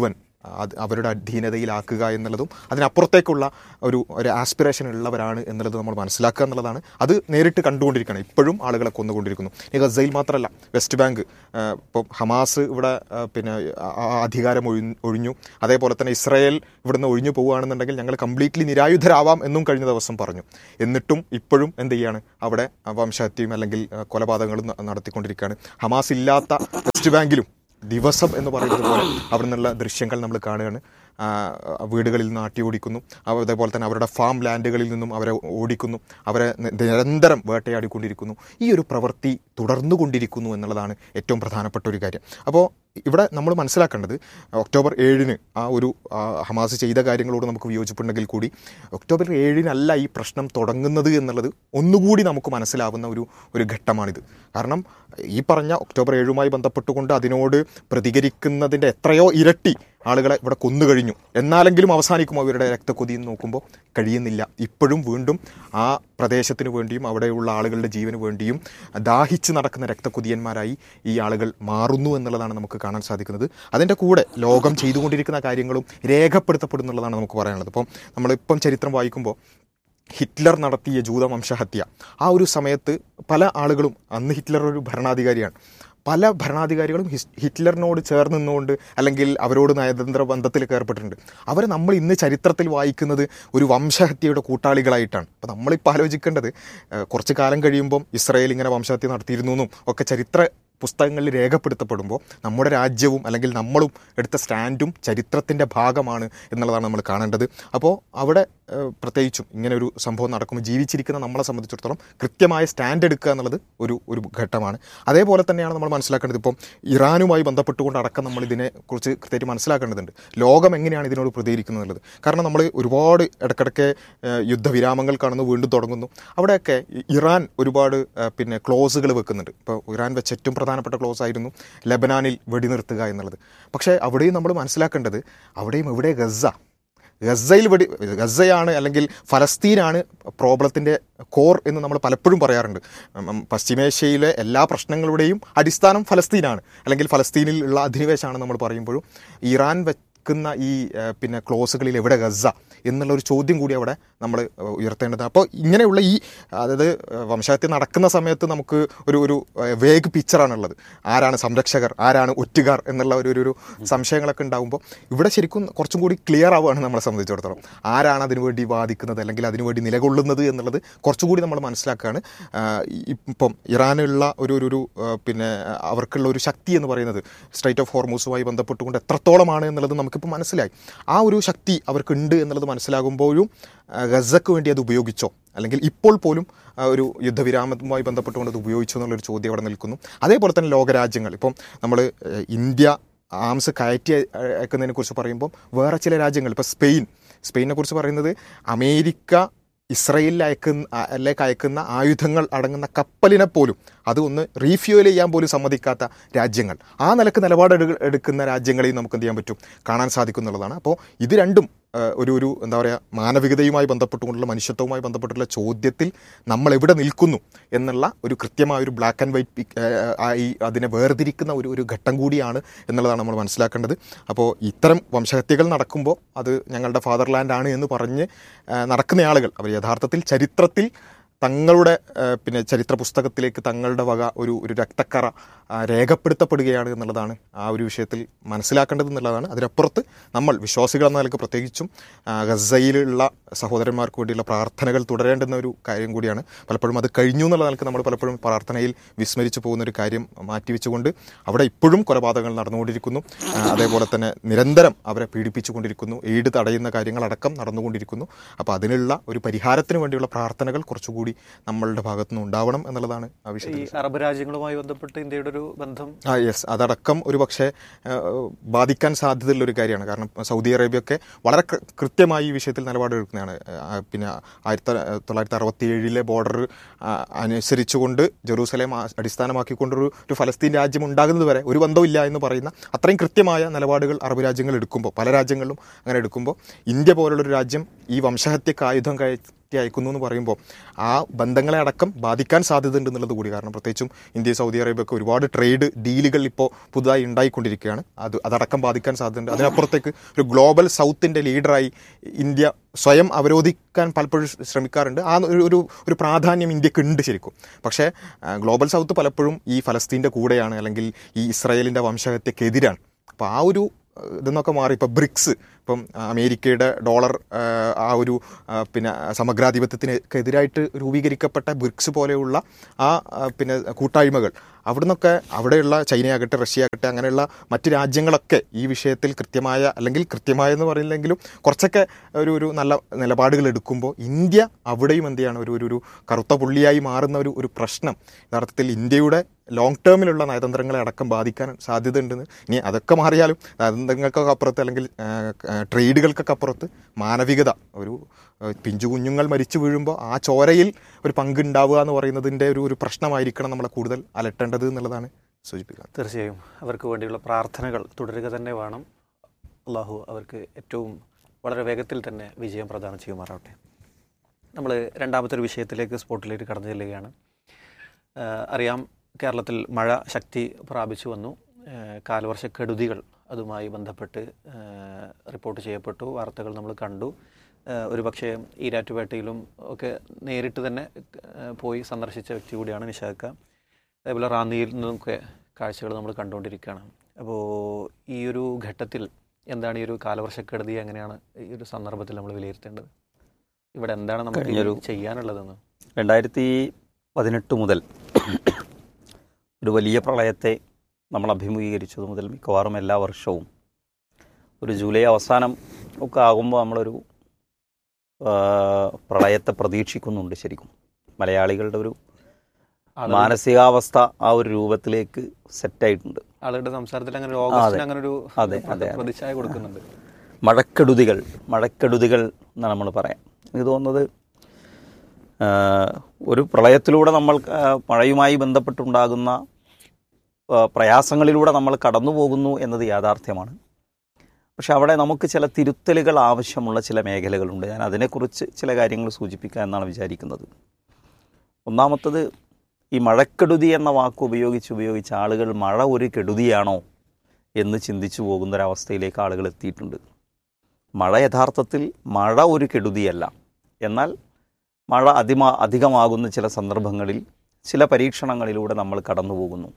അത് അവരുടെ അധീനതയിലാക്കുക എന്നുള്ളതും അതിനപ്പുറത്തേക്കുള്ള ഒരു ഒരു ആസ്പിറേഷൻ ഉള്ളവരാണ് എന്നുള്ളത് നമ്മൾ മനസ്സിലാക്കുക എന്നുള്ളതാണ് അത് നേരിട്ട് കണ്ടുകൊണ്ടിരിക്കുകയാണ് ഇപ്പോഴും ആളുകളെ കൊന്നുകൊണ്ടിരിക്കുന്നു ഈ ഗസയിൽ മാത്രമല്ല വെസ്റ്റ് ബാങ്ക് ആ, ഇപ്പം ഹമാസ് ഇവിടെ ആ, പിന്നെ ആ- ആ അധികാരം ഒഴിഞ്ഞു ഒഴിഞ്ഞു അതേപോലെ തന്നെ ഇസ്രായേൽ ഇവിടുന്ന് ഒഴിഞ്ഞു പോവുകയാണെന്നുണ്ടെങ്കിൽ ഞങ്ങൾ കംപ്ലീറ്റ്ലി നിരായുധരാവാം എന്നും കഴിഞ്ഞ ദിവസം പറഞ്ഞു എന്നിട്ടും ഇപ്പോഴും എന്ത് ചെയ്യാണ് അവിടെ വംശഹത്യയും അല്ലെങ്കിൽ ആ, കൊലപാതകങ്ങളും ന- നടത്തിക്കൊണ്ടിരിക്കുകയാണ് ഹമാസ് ഇല്ലാത്ത വെസ്റ്റ് ബാങ്കിലും ദിവസം എന്ന് പറയുന്നത് പോലെ അവിടെ നിന്നുള്ള ദൃശ്യങ്ങൾ നമ്മൾ കാണുകയാണ് ആ, വീടുകളിൽ നിന്ന് ആട്ടി ഓടിക്കുന്നു അവ- അതേപോലെ തന്നെ അവരുടെ ഫാം ലാൻഡുകളിൽ നിന്നും അവരെ ഓടിക്കുന്നു അവരെ നി- നിരന്തരം വേട്ടയാടിക്കൊണ്ടിരിക്കുന്നു ഈ ഒരു പ്രവൃത്തി തുടർന്നുകൊണ്ടിരിക്കുന്നു എന്നുള്ളതാണ് ഏറ്റവും പ്രധാനപ്പെട്ട ഒരു കാര്യം അപ്പോൾ ഇവിടെ നമ്മൾ മനസ്സിലാക്കേണ്ടത് ഒക്ടോബർ ഏഴിന് ആ ഒരു ആ, ഹമാസ് ചെയ്ത കാര്യങ്ങളോട് നമുക്ക് വിയോജിപ്പുണ്ടെങ്കിൽ കൂടി ഒക്ടോബർ ഏഴിനല്ല ഈ പ്രശ്നം തുടങ്ങുന്നത് എന്നുള്ളത് ഒന്നുകൂടി നമുക്ക് മനസ്സിലാവുന്ന ഒരു ഒരു ഘട്ടമാണിത് കാരണം ഈ പറഞ്ഞ ഒക്ടോബർ ഏഴുമായി ബന്ധപ്പെട്ടുകൊണ്ട് അതിനോട് പ്രതികരിക്കുന്നതിൻ്റെ എത്രയോ ഇരട്ടി ആളുകളെ ഇവിടെ കൊന്നുകഴിഞ്ഞു എന്നാലെങ്കിലും അവസാനിക്കും അവരുടെ രക്തക്കൊതി എന്ന് നോക്കുമ്പോൾ കഴിയുന്നില്ല ഇപ്പോഴും വീണ്ടും ആ പ്രദേശത്തിന് വേണ്ടിയും അവിടെയുള്ള ആളുകളുടെ ജീവന് വേണ്ടിയും ദാഹിച്ച് നടക്കുന്ന രക്തക്കൊതിയന്മാരായി ഈ ആളുകൾ മാറുന്നു എന്നുള്ളതാണ് നമുക്ക് കാണാൻ സാധിക്കുന്നത് അതിൻ്റെ കൂടെ ലോകം ചെയ്തുകൊണ്ടിരിക്കുന്ന കാര്യങ്ങളും രേഖപ്പെടുത്തപ്പെടുന്നുള്ളതാണ് നമുക്ക് പറയാനുള്ളത് ഇപ്പം നമ്മളിപ്പം ചരിത്രം വായിക്കുമ്പോൾ ഹിറ്റ്ലർ നടത്തിയ ജൂതവംശഹത്യ ആ ഒരു സമയത്ത് പല ആളുകളും അന്ന് ഹിറ്റ്ലർ ഒരു ഭരണാധികാരിയാണ് പല ഭരണാധികാരികളും ഹിസ് ഹിറ്റ്ലറിനോട് ചേർന്ന് നിന്നുകൊണ്ട് അല്ലെങ്കിൽ അവരോട് നയതന്ത്ര ബന്ധത്തിലൊക്കെ ഏർപ്പെട്ടിട്ടുണ്ട് അവർ നമ്മൾ ഇന്ന് ചരിത്രത്തിൽ വായിക്കുന്നത് ഒരു വംശഹത്യയുടെ കൂട്ടാളികളായിട്ടാണ് അപ്പോൾ നമ്മളിപ്പോൾ ആലോചിക്കേണ്ടത് ഏഹ്, കുറച്ച് കാലം കഴിയുമ്പം ഇസ്രായേൽ ഇങ്ങനെ വംശഹത്യ നടത്തിയിരുന്നു എന്നും ഒക്കെ ചരിത്ര പുസ്തകങ്ങളിൽ രേഖപ്പെടുത്തപ്പെടുമ്പോൾ നമ്മുടെ രാജ്യവും അല്ലെങ്കിൽ നമ്മളും എടുത്ത സ്റ്റാൻഡും ചരിത്രത്തിൻ്റെ ഭാഗമാണ് എന്നുള്ളതാണ് നമ്മൾ കാണേണ്ടത് അപ്പോൾ അവിടെ ഏഹ്, പ്രത്യേകിച്ചും ഇങ്ങനെ ഒരു സംഭവം നടക്കുമ്പോൾ ജീവിച്ചിരിക്കുന്ന നമ്മളെ സംബന്ധിച്ചിടത്തോളം കൃത്യമായ സ്റ്റാൻഡ് എടുക്കുക എന്നുള്ളത് ഒരു ഒരു ഘട്ടമാണ് അതേപോലെ തന്നെയാണ് നമ്മൾ മനസ്സിലാക്കേണ്ടത് ഇപ്പം ഇറാനുമായി ബന്ധപ്പെട്ടുകൊണ്ട് അടക്കം നമ്മൾ ഇതിനെക്കുറിച്ച് കൃത്യമായിട്ട് മനസ്സിലാക്കേണ്ടതുണ്ട് ലോകം എങ്ങനെയാണ് ഇതിനോട് പ്രതികരിക്കുന്നത് എന്നുള്ളത് കാരണം നമ്മൾ ഒരുപാട് ഇടയ്ക്കിടയ്ക്ക് ഏഹ്, യുദ്ധവിരാമങ്ങൾ കാണുന്നു വീണ്ടും തുടങ്ങുന്നു അവിടെയൊക്കെ ഇ- ഇറാൻ ഒരുപാട് ഏഹ്, പിന്നെ ക്ലോസുകൾ വെക്കുന്നുണ്ട് ഇപ്പോൾ ഇറാൻ വെച്ച ഏറ്റവും പ്രധാനപ്പെട്ട ക്ലോസ് ആയിരുന്നു ലബനാനിൽ വെടിനിർത്തുക എന്നുള്ളത് പക്ഷേ അവിടെയും നമ്മൾ മനസ്സിലാക്കേണ്ടത് അവിടെയും എവിടെ ഗസ ഗസയിൽ വെടി ഗസയാണ് അല്ലെങ്കിൽ ഫലസ്തീനാണ് പ്രോബ്ലത്തിൻ്റെ കോർ എന്ന് നമ്മൾ പലപ്പോഴും പറയാറുണ്ട് ഉം, ഉം, പശ്ചിമേഷ്യയിലെ എല്ലാ പ്രശ്നങ്ങളുടെയും അടിസ്ഥാനം ഫലസ്തീനാണ് അല്ലെങ്കിൽ ഫലസ്തീനിൽ ഉള്ള അധിനിവേശമാണ് നമ്മൾ പറയുമ്പോഴും ഇറാൻ വെക്കുന്ന ഈ ഏഹ്, പിന്നെ ക്ലോസുകളിൽ എവിടെ ഗസ എന്നുള്ള ഒരു ചോദ്യം കൂടി അവിടെ നമ്മൾ ഏഹ്, ഉയർത്തേണ്ടത് അപ്പോൾ ഇങ്ങനെയുള്ള ഈ അതായത് ഏഹ്, വംശഹത്യ നടക്കുന്ന സമയത്ത് നമുക്ക് ഒരു ഒരു ഏഹ്, വേഗ് പിക്ചറാണുള്ളത് ആരാണ് സംരക്ഷകർ ആരാണ് ഒറ്റുകാർ എന്നുള്ള ഒരു ഒരു- ഒരു സംശയങ്ങളൊക്കെ ഉണ്ടാകുമ്പോൾ ഇവിടെ ശരിക്കും കുറച്ചും കൂടി ക്ലിയർ ആവുകയാണ് നമ്മളെ സംബന്ധിച്ചിടത്തോളം ആരാണ് അതിനുവേണ്ടി വാദിക്കുന്നത് അല്ലെങ്കിൽ അതിനുവേണ്ടി നിലകൊള്ളുന്നത് എന്നുള്ളത് കുറച്ചുകൂടി നമ്മൾ മനസ്സിലാക്കുകയാണ് ആഹ് ഈ- ഇപ്പം ഇറാനുള്ള ഒരു ഒരു ഒരു ആഹ് പിന്നെ അവർക്കുള്ള ഒരു ശക്തി എന്ന് പറയുന്നത് സ്ട്രൈറ്റ് ഓഫ് ഹോർമൂസുമായി ബന്ധപ്പെട്ടുകൊണ്ട് എത്രത്തോളമാണ് എന്നുള്ളത് നമുക്കിപ്പോൾ മനസ്സിലായി ആ ഒരു ശക്തി അവർക്കുണ്ട് എന്നുള്ളത് മനസ്സിലാകുമ്പോഴും ആഹ് ഗസക്ക് വേണ്ടി അത് ഉപയോഗിച്ചോ അല്ലെങ്കിൽ ഇപ്പോൾ പോലും ആ, ഒരു യുദ്ധവിരാമവുമായി ബന്ധപ്പെട്ടുകൊണ്ട് അത് ഉപയോഗിച്ചു എന്നുള്ളൊരു ചോദ്യം അവിടെ നിൽക്കുന്നു അതേപോലെ തന്നെ ലോകരാജ്യങ്ങൾ ഇപ്പം നമ്മൾ ഇന്ത്യ ആംസ് കയറ്റി അയ- അയക്കുന്നതിനെ കുറിച്ച് പറയുമ്പോൾ വേറെ ചില രാജ്യങ്ങൾ ഇപ്പോൾ സ്പെയിൻ സ്പെയിനെ കുറിച്ച് പറയുന്നത് അമേരിക്ക ഇസ്രയേലിൽ അയക്കുന്ന ആ- ലേക്ക് അയക്കുന്ന ആയുധങ്ങൾ അടങ്ങുന്ന കപ്പലിനെ പോലും അത് ഒന്ന് റീഫ്യൂൽ ചെയ്യാൻ പോലും സമ്മതിക്കാത്ത രാജ്യങ്ങൾ ആ നിലക്ക് നിലപാട് എടു- എടുക്കുന്ന രാജ്യങ്ങളെയും നമുക്ക് എന്ത് ചെയ്യാൻ പറ്റും കാണാൻ സാധിക്കും എന്നുള്ളതാണ് അപ്പോൾ ഇത് രണ്ടും ആ, ഒരു ഒരു എന്താ പറയുക മാനവികതയുമായി ബന്ധപ്പെട്ടുകൊണ്ടുള്ള മനുഷ്യത്വവുമായി ബന്ധപ്പെട്ടുള്ള ചോദ്യത്തിൽ നമ്മൾ എവിടെ നിൽക്കുന്നു എന്നുള്ള ഒരു കൃത്യമായ ഒരു ബ്ലാക്ക് ആൻഡ് വൈറ്റ് പിക് ആയി അതിനെ വേർതിരിക്കുന്ന ഒരു ഒരു ഘട്ടം കൂടിയാണ് എന്നുള്ളതാണ് നമ്മൾ മനസ്സിലാക്കേണ്ടത് അപ്പോൾ ഇത്തരം വംശഹത്യകൾ നടക്കുമ്പോൾ അത് ഞങ്ങളുടെ ഫാദർലാൻഡ് ആണ് എന്ന് പറഞ്ഞ് ആ, നടക്കുന്ന ആളുകൾ അവർ യഥാർത്ഥത്തിൽ ചരിത്രത്തിൽ തങ്ങളുടെ ആ, പിന്നെ ചരിത്ര പുസ്തകത്തിലേക്ക് തങ്ങളുടെ വക ഒരു ഒരു രക്തക്കറ ആ, രേഖപ്പെടുത്തപ്പെടുകയാണ് എന്നുള്ളതാണ് ആ ഒരു വിഷയത്തിൽ മനസ്സിലാക്കേണ്ടത് എന്നുള്ളതാണ് അതിനപ്പുറത്ത് നമ്മൾ വിശ്വാസികൾ എന്ന നിലക്ക് പ്രത്യേകിച്ചും ആ, ഗസയിലുള്ള സഹോദരന്മാർക്ക് വേണ്ടിയുള്ള പ്രാർത്ഥനകൾ തുടരേണ്ടുന്ന ഒരു കാര്യം കൂടിയാണ് പലപ്പോഴും അത് കഴിഞ്ഞു എന്നുള്ള നിലക്ക് നമ്മൾ പലപ്പോഴും പ്രാർത്ഥനയിൽ വിസ്മരിച്ചു പോകുന്ന ഒരു കാര്യം മാറ്റിവെച്ചുകൊണ്ട് അവിടെ ഇപ്പോഴും കൊലപാതകങ്ങൾ നടന്നുകൊണ്ടിരിക്കുന്നു ആ, അതേപോലെ തന്നെ നിരന്തരം അവരെ പീഡിപ്പിച്ചുകൊണ്ടിരിക്കുന്നു എയ്ഡ് തടയുന്ന കാര്യങ്ങളടക്കം നടന്നുകൊണ്ടിരിക്കുന്നു അപ്പോൾ അതിനുള്ള ഒരു പരിഹാരത്തിന് വേണ്ടിയുള്ള പ്രാർത്ഥനകൾ കുറച്ചുകൂടി നമ്മളുടെ ഭാഗത്തുനിന്ന് ഉണ്ടാവണം എന്നുള്ളതാണ് ആ ഈ വിഷയത്തിൽ അറബ് രാജ്യങ്ങളുമായി ബന്ധപ്പെട്ട് ഇന്ത്യയുടെ ഒരു ബന്ധം ആ യെസ് അതടക്കം ഒരു പക്ഷേ ആ, ബാധിക്കാൻ സാധ്യതയുള്ള ഒരു കാര്യമാണ് കാരണം സൗദി അറേബ്യ ഒക്കെ വളരെ കൃ- കൃത്യമായി ഈ വിഷയത്തിൽ നിലപാടെടുക്കുന്നതാണ് ആ, പിന്നെ ആയിരത്തി തൊള്ളായിരത്തി അറുപത്തി ഏഴിലെ ബോർഡർ അനുസരിച്ചുകൊണ്ട് ജെറൂസലേം ആ- അടിസ്ഥാനമാക്കിക്കൊണ്ടൊരു ഒരു ഫലസ്തീൻ രാജ്യം ഉണ്ടാകുന്നത് വരെ ഒരു ബന്ധമില്ല എന്ന് പറയുന്ന അത്രയും കൃത്യമായ നിലപാടുകൾ അറബ് രാജ്യങ്ങൾ എടുക്കുമ്പോൾ പല രാജ്യങ്ങളിലും അങ്ങനെ എടുക്കുമ്പോൾ ഇന്ത്യ പോലുള്ളൊരു രാജ്യം ഈ വംശഹത്യക്ക് ആയുധം കയ ശക്തി അയക്കുന്നു എന്ന് പറയുമ്പോൾ ആ ബന്ധങ്ങളെ അടക്കം ബാധിക്കാൻ സാധ്യതയുണ്ട് എന്നുള്ളത് കൂടി കാരണം പ്രത്യേകിച്ചും ഇന്ത്യ സൗദി അറേബ്യ ഒക്കെ ഒരുപാട് ട്രേഡ് ഡീലുകൾ ഇപ്പോൾ പുതുതായി ഉണ്ടായിക്കൊണ്ടിരിക്കുകയാണ് അത് അതടക്കം ബാധിക്കാൻ സാധ്യതയുണ്ട് അതിനപ്പുറത്തേക്ക് ഒരു ഗ്ലോബൽ സൗത്തിൻ്റെ ലീഡറായി ഇന്ത്യ സ്വയം അവരോധിക്കാൻ പലപ്പോഴും ശ്രമിക്കാറുണ്ട് ആ ഒരു ഒരു ഒരു പ്രാധാന്യം ഇന്ത്യക്ക് ഉണ്ട് ശരിക്കും പക്ഷേ ആ, ഗ്ലോബൽ സൗത്ത് പലപ്പോഴും ഈ ഫലസ്തീൻ്റെ കൂടെയാണ് അല്ലെങ്കിൽ ഈ ഇസ്രായേലിൻ്റെ വംശഹത്യക്കെതിരാണ് അപ്പോൾ ആ ഒരു ഏഹ്, ഇതെന്നൊക്കെ മാറി ഇപ്പോൾ ബ്രിക്സ് ഇപ്പം അമേരിക്കയുടെ ഡോളർ ഏഹ്, ആ ഒരു ആ, പിന്നെ സമഗ്രാധിപത്യത്തിനൊക്കെ എതിരായിട്ട് രൂപീകരിക്കപ്പെട്ട ബ്രിക്സ് പോലെയുള്ള ആ ആ, പിന്നെ കൂട്ടായ്മകൾ അവിടുന്നൊക്കെ അവിടെയുള്ള ചൈനയാകട്ടെ റഷ്യ ആകട്ടെ അങ്ങനെയുള്ള മറ്റ് രാജ്യങ്ങളൊക്കെ ഈ വിഷയത്തിൽ കൃത്യമായ അല്ലെങ്കിൽ കൃത്യമായ എന്ന് പറയുന്നില്ലെങ്കിലും കുറച്ചൊക്കെ ഒരു ഒരു നല്ല നിലപാടുകൾ എടുക്കുമ്പോൾ ഇന്ത്യ അവിടെയും എന്ത് ചെയ്യാണ് ഒരു ഒരു ഒരു കറുത്ത പുള്ളിയായി മാറുന്ന ഒരു ഒരു പ്രശ്നം യഥാർത്ഥത്തിൽ ഇന്ത്യയുടെ ലോങ് ടേമിലുള്ള നയതന്ത്രങ്ങളെ അടക്കം ബാധിക്കാൻ സാധ്യതയുണ്ടെന്ന് ഇനി അതൊക്കെ മാറിയാലും നയതന്ത്രങ്ങൾക്കൊക്കെ അപ്പുറത്ത് അല്ലെങ്കിൽ ആ, ആ, ട്രേഡുകൾക്കൊക്കെ അപ്പുറത്ത് മാനവികത ഒരു ആ, പിഞ്ചു കുഞ്ഞുങ്ങൾ മരിച്ചു വീഴുമ്പോൾ ആ ചോരയിൽ ഒരു പങ്കുണ്ടാവുക എന്ന് പറയുന്നതിൻ്റെ ഒരു ഒരു പ്രശ്നമായിരിക്കണം നമ്മളെ കൂടുതൽ അലട്ടേണ്ടത് എന്നുള്ളതാണ് സൂചിപ്പിക്കുന്നത് തീർച്ചയായും അവർക്ക് വേണ്ടിയുള്ള പ്രാർത്ഥനകൾ തുടരുക തന്നെ വേണം അള്ളാഹു അവർക്ക് ഏറ്റവും വളരെ വേഗത്തിൽ തന്നെ വിജയം പ്രദാനം ചെയ്യുമാറാവട്ടെ നമ്മൾ രണ്ടാമത്തെ ഒരു വിഷയത്തിലേക്ക് സ്പോട്ടിലേക്ക് കടന്നു ചെല്ലുകയാണ് ആഹ് അറിയാം കേരളത്തിൽ മഴ ശക്തി പ്രാപിച്ചു വന്നു ആഹ് കാലവർഷക്കെടുതികൾ അതുമായി ബന്ധപ്പെട്ട് ആഹ് റിപ്പോർട്ട് ചെയ്യപ്പെട്ടു വാർത്തകൾ നമ്മൾ കണ്ടു ആഹ് ഒരുപക്ഷെ ഈരാറ്റുപേട്ടയിലും ഒക്കെ നേരിട്ട് തന്നെ ആഹ് പോയി സന്ദർശിച്ച വ്യക്തി കൂടിയാണ് നിഷാക്ക അതേപോലെ റാന്നിയിൽ നിന്നൊക്കെ കാഴ്ചകൾ നമ്മൾ കണ്ടുകൊണ്ടിരിക്കുകയാണ് അപ്പോൾ ഈ ഒരു ഘട്ടത്തിൽ എന്താണ് ഈ ഒരു കാലവർഷക്കെടുതി എങ്ങനെയാണ് ഈ ഒരു സന്ദർഭത്തിൽ നമ്മൾ വിലയിരുത്തേണ്ടത് ഇവിടെ എന്താണ് നമുക്ക് കഴിഞ്ഞൊരു- ചെയ്യാനുള്ളതെന്ന് രണ്ടായിരത്തി പതിനെട്ട് മുതൽ ഒരു വലിയ പ്രളയത്തെ നമ്മൾ അഭിമുഖീകരിച്ചത് മുതൽ മിക്കവാറും എല്ലാ വർഷവും ഒരു ജൂലൈ അവസാനം ഒക്കെ ആകുമ്പോൾ നമ്മളൊരു ആ, പ്രളയത്തെ പ്രതീക്ഷിക്കുന്നുണ്ട് ശരിക്കും മലയാളികളുടെ ഒരു ആളുകൾ- മാനസികാവസ്ഥ ആ ഒരു രൂപത്തിലേക്ക് സെറ്റായിട്ടുണ്ട് ആളുകളുടെ സംസാരത്തിൽ അങ്ങനെ ഒരു ഓഗസ്റ്റിന് അങ്ങനെ ഒരു അതെ, അതെ, അതെ. പ്രതിച്ഛായ കൊടുക്കുന്നുണ്ട് മഴക്കെടുതികൾ മഴക്കെടുതികൾ എന്നാണ് നമ്മൾ പറയാം എനിക്ക് തോന്നുന്നത് ആ, ഒരു പ്രളയത്തിലൂടെ നമ്മൾ ആ, മഴയുമായി ബന്ധപ്പെട്ടുണ്ടാകുന്ന ആ, പ്രയാസങ്ങളിലൂടെ നമ്മൾ കടന്നു പോകുന്നു എന്നത് യാഥാർത്ഥ്യമാണ് പക്ഷെ അവിടെ നമുക്ക് ചില തിരുത്തലുകൾ ആവശ്യമുള്ള ചില മേഖലകളുണ്ട് ഞാൻ അതിനെക്കുറിച്ച് ചില കാര്യങ്ങൾ സൂചിപ്പിക്കുക എന്നാണ് വിചാരിക്കുന്നത് ഒന്നാമത്തത് ഈ മഴക്കെടുതി എന്ന വാക്ക് ഉപയോഗിച്ച് ഉപയോഗിച്ച് ആളുകൾ മഴ ഒരു കെടുതിയാണോ എന്ന് ചിന്തിച്ചു പോകുന്നൊരവസ്ഥയിലേക്ക് ആളുകൾ എത്തിയിട്ടുണ്ട് മഴ യഥാർത്ഥത്തിൽ മഴ ഒരു കെടുതിയല്ല എന്നാൽ മഴ അതിമാ അധികമാകുന്ന ചില സന്ദർഭങ്ങളിൽ ചില പരീക്ഷണങ്ങളിലൂടെ നമ്മൾ കടന്നു പോകുന്നു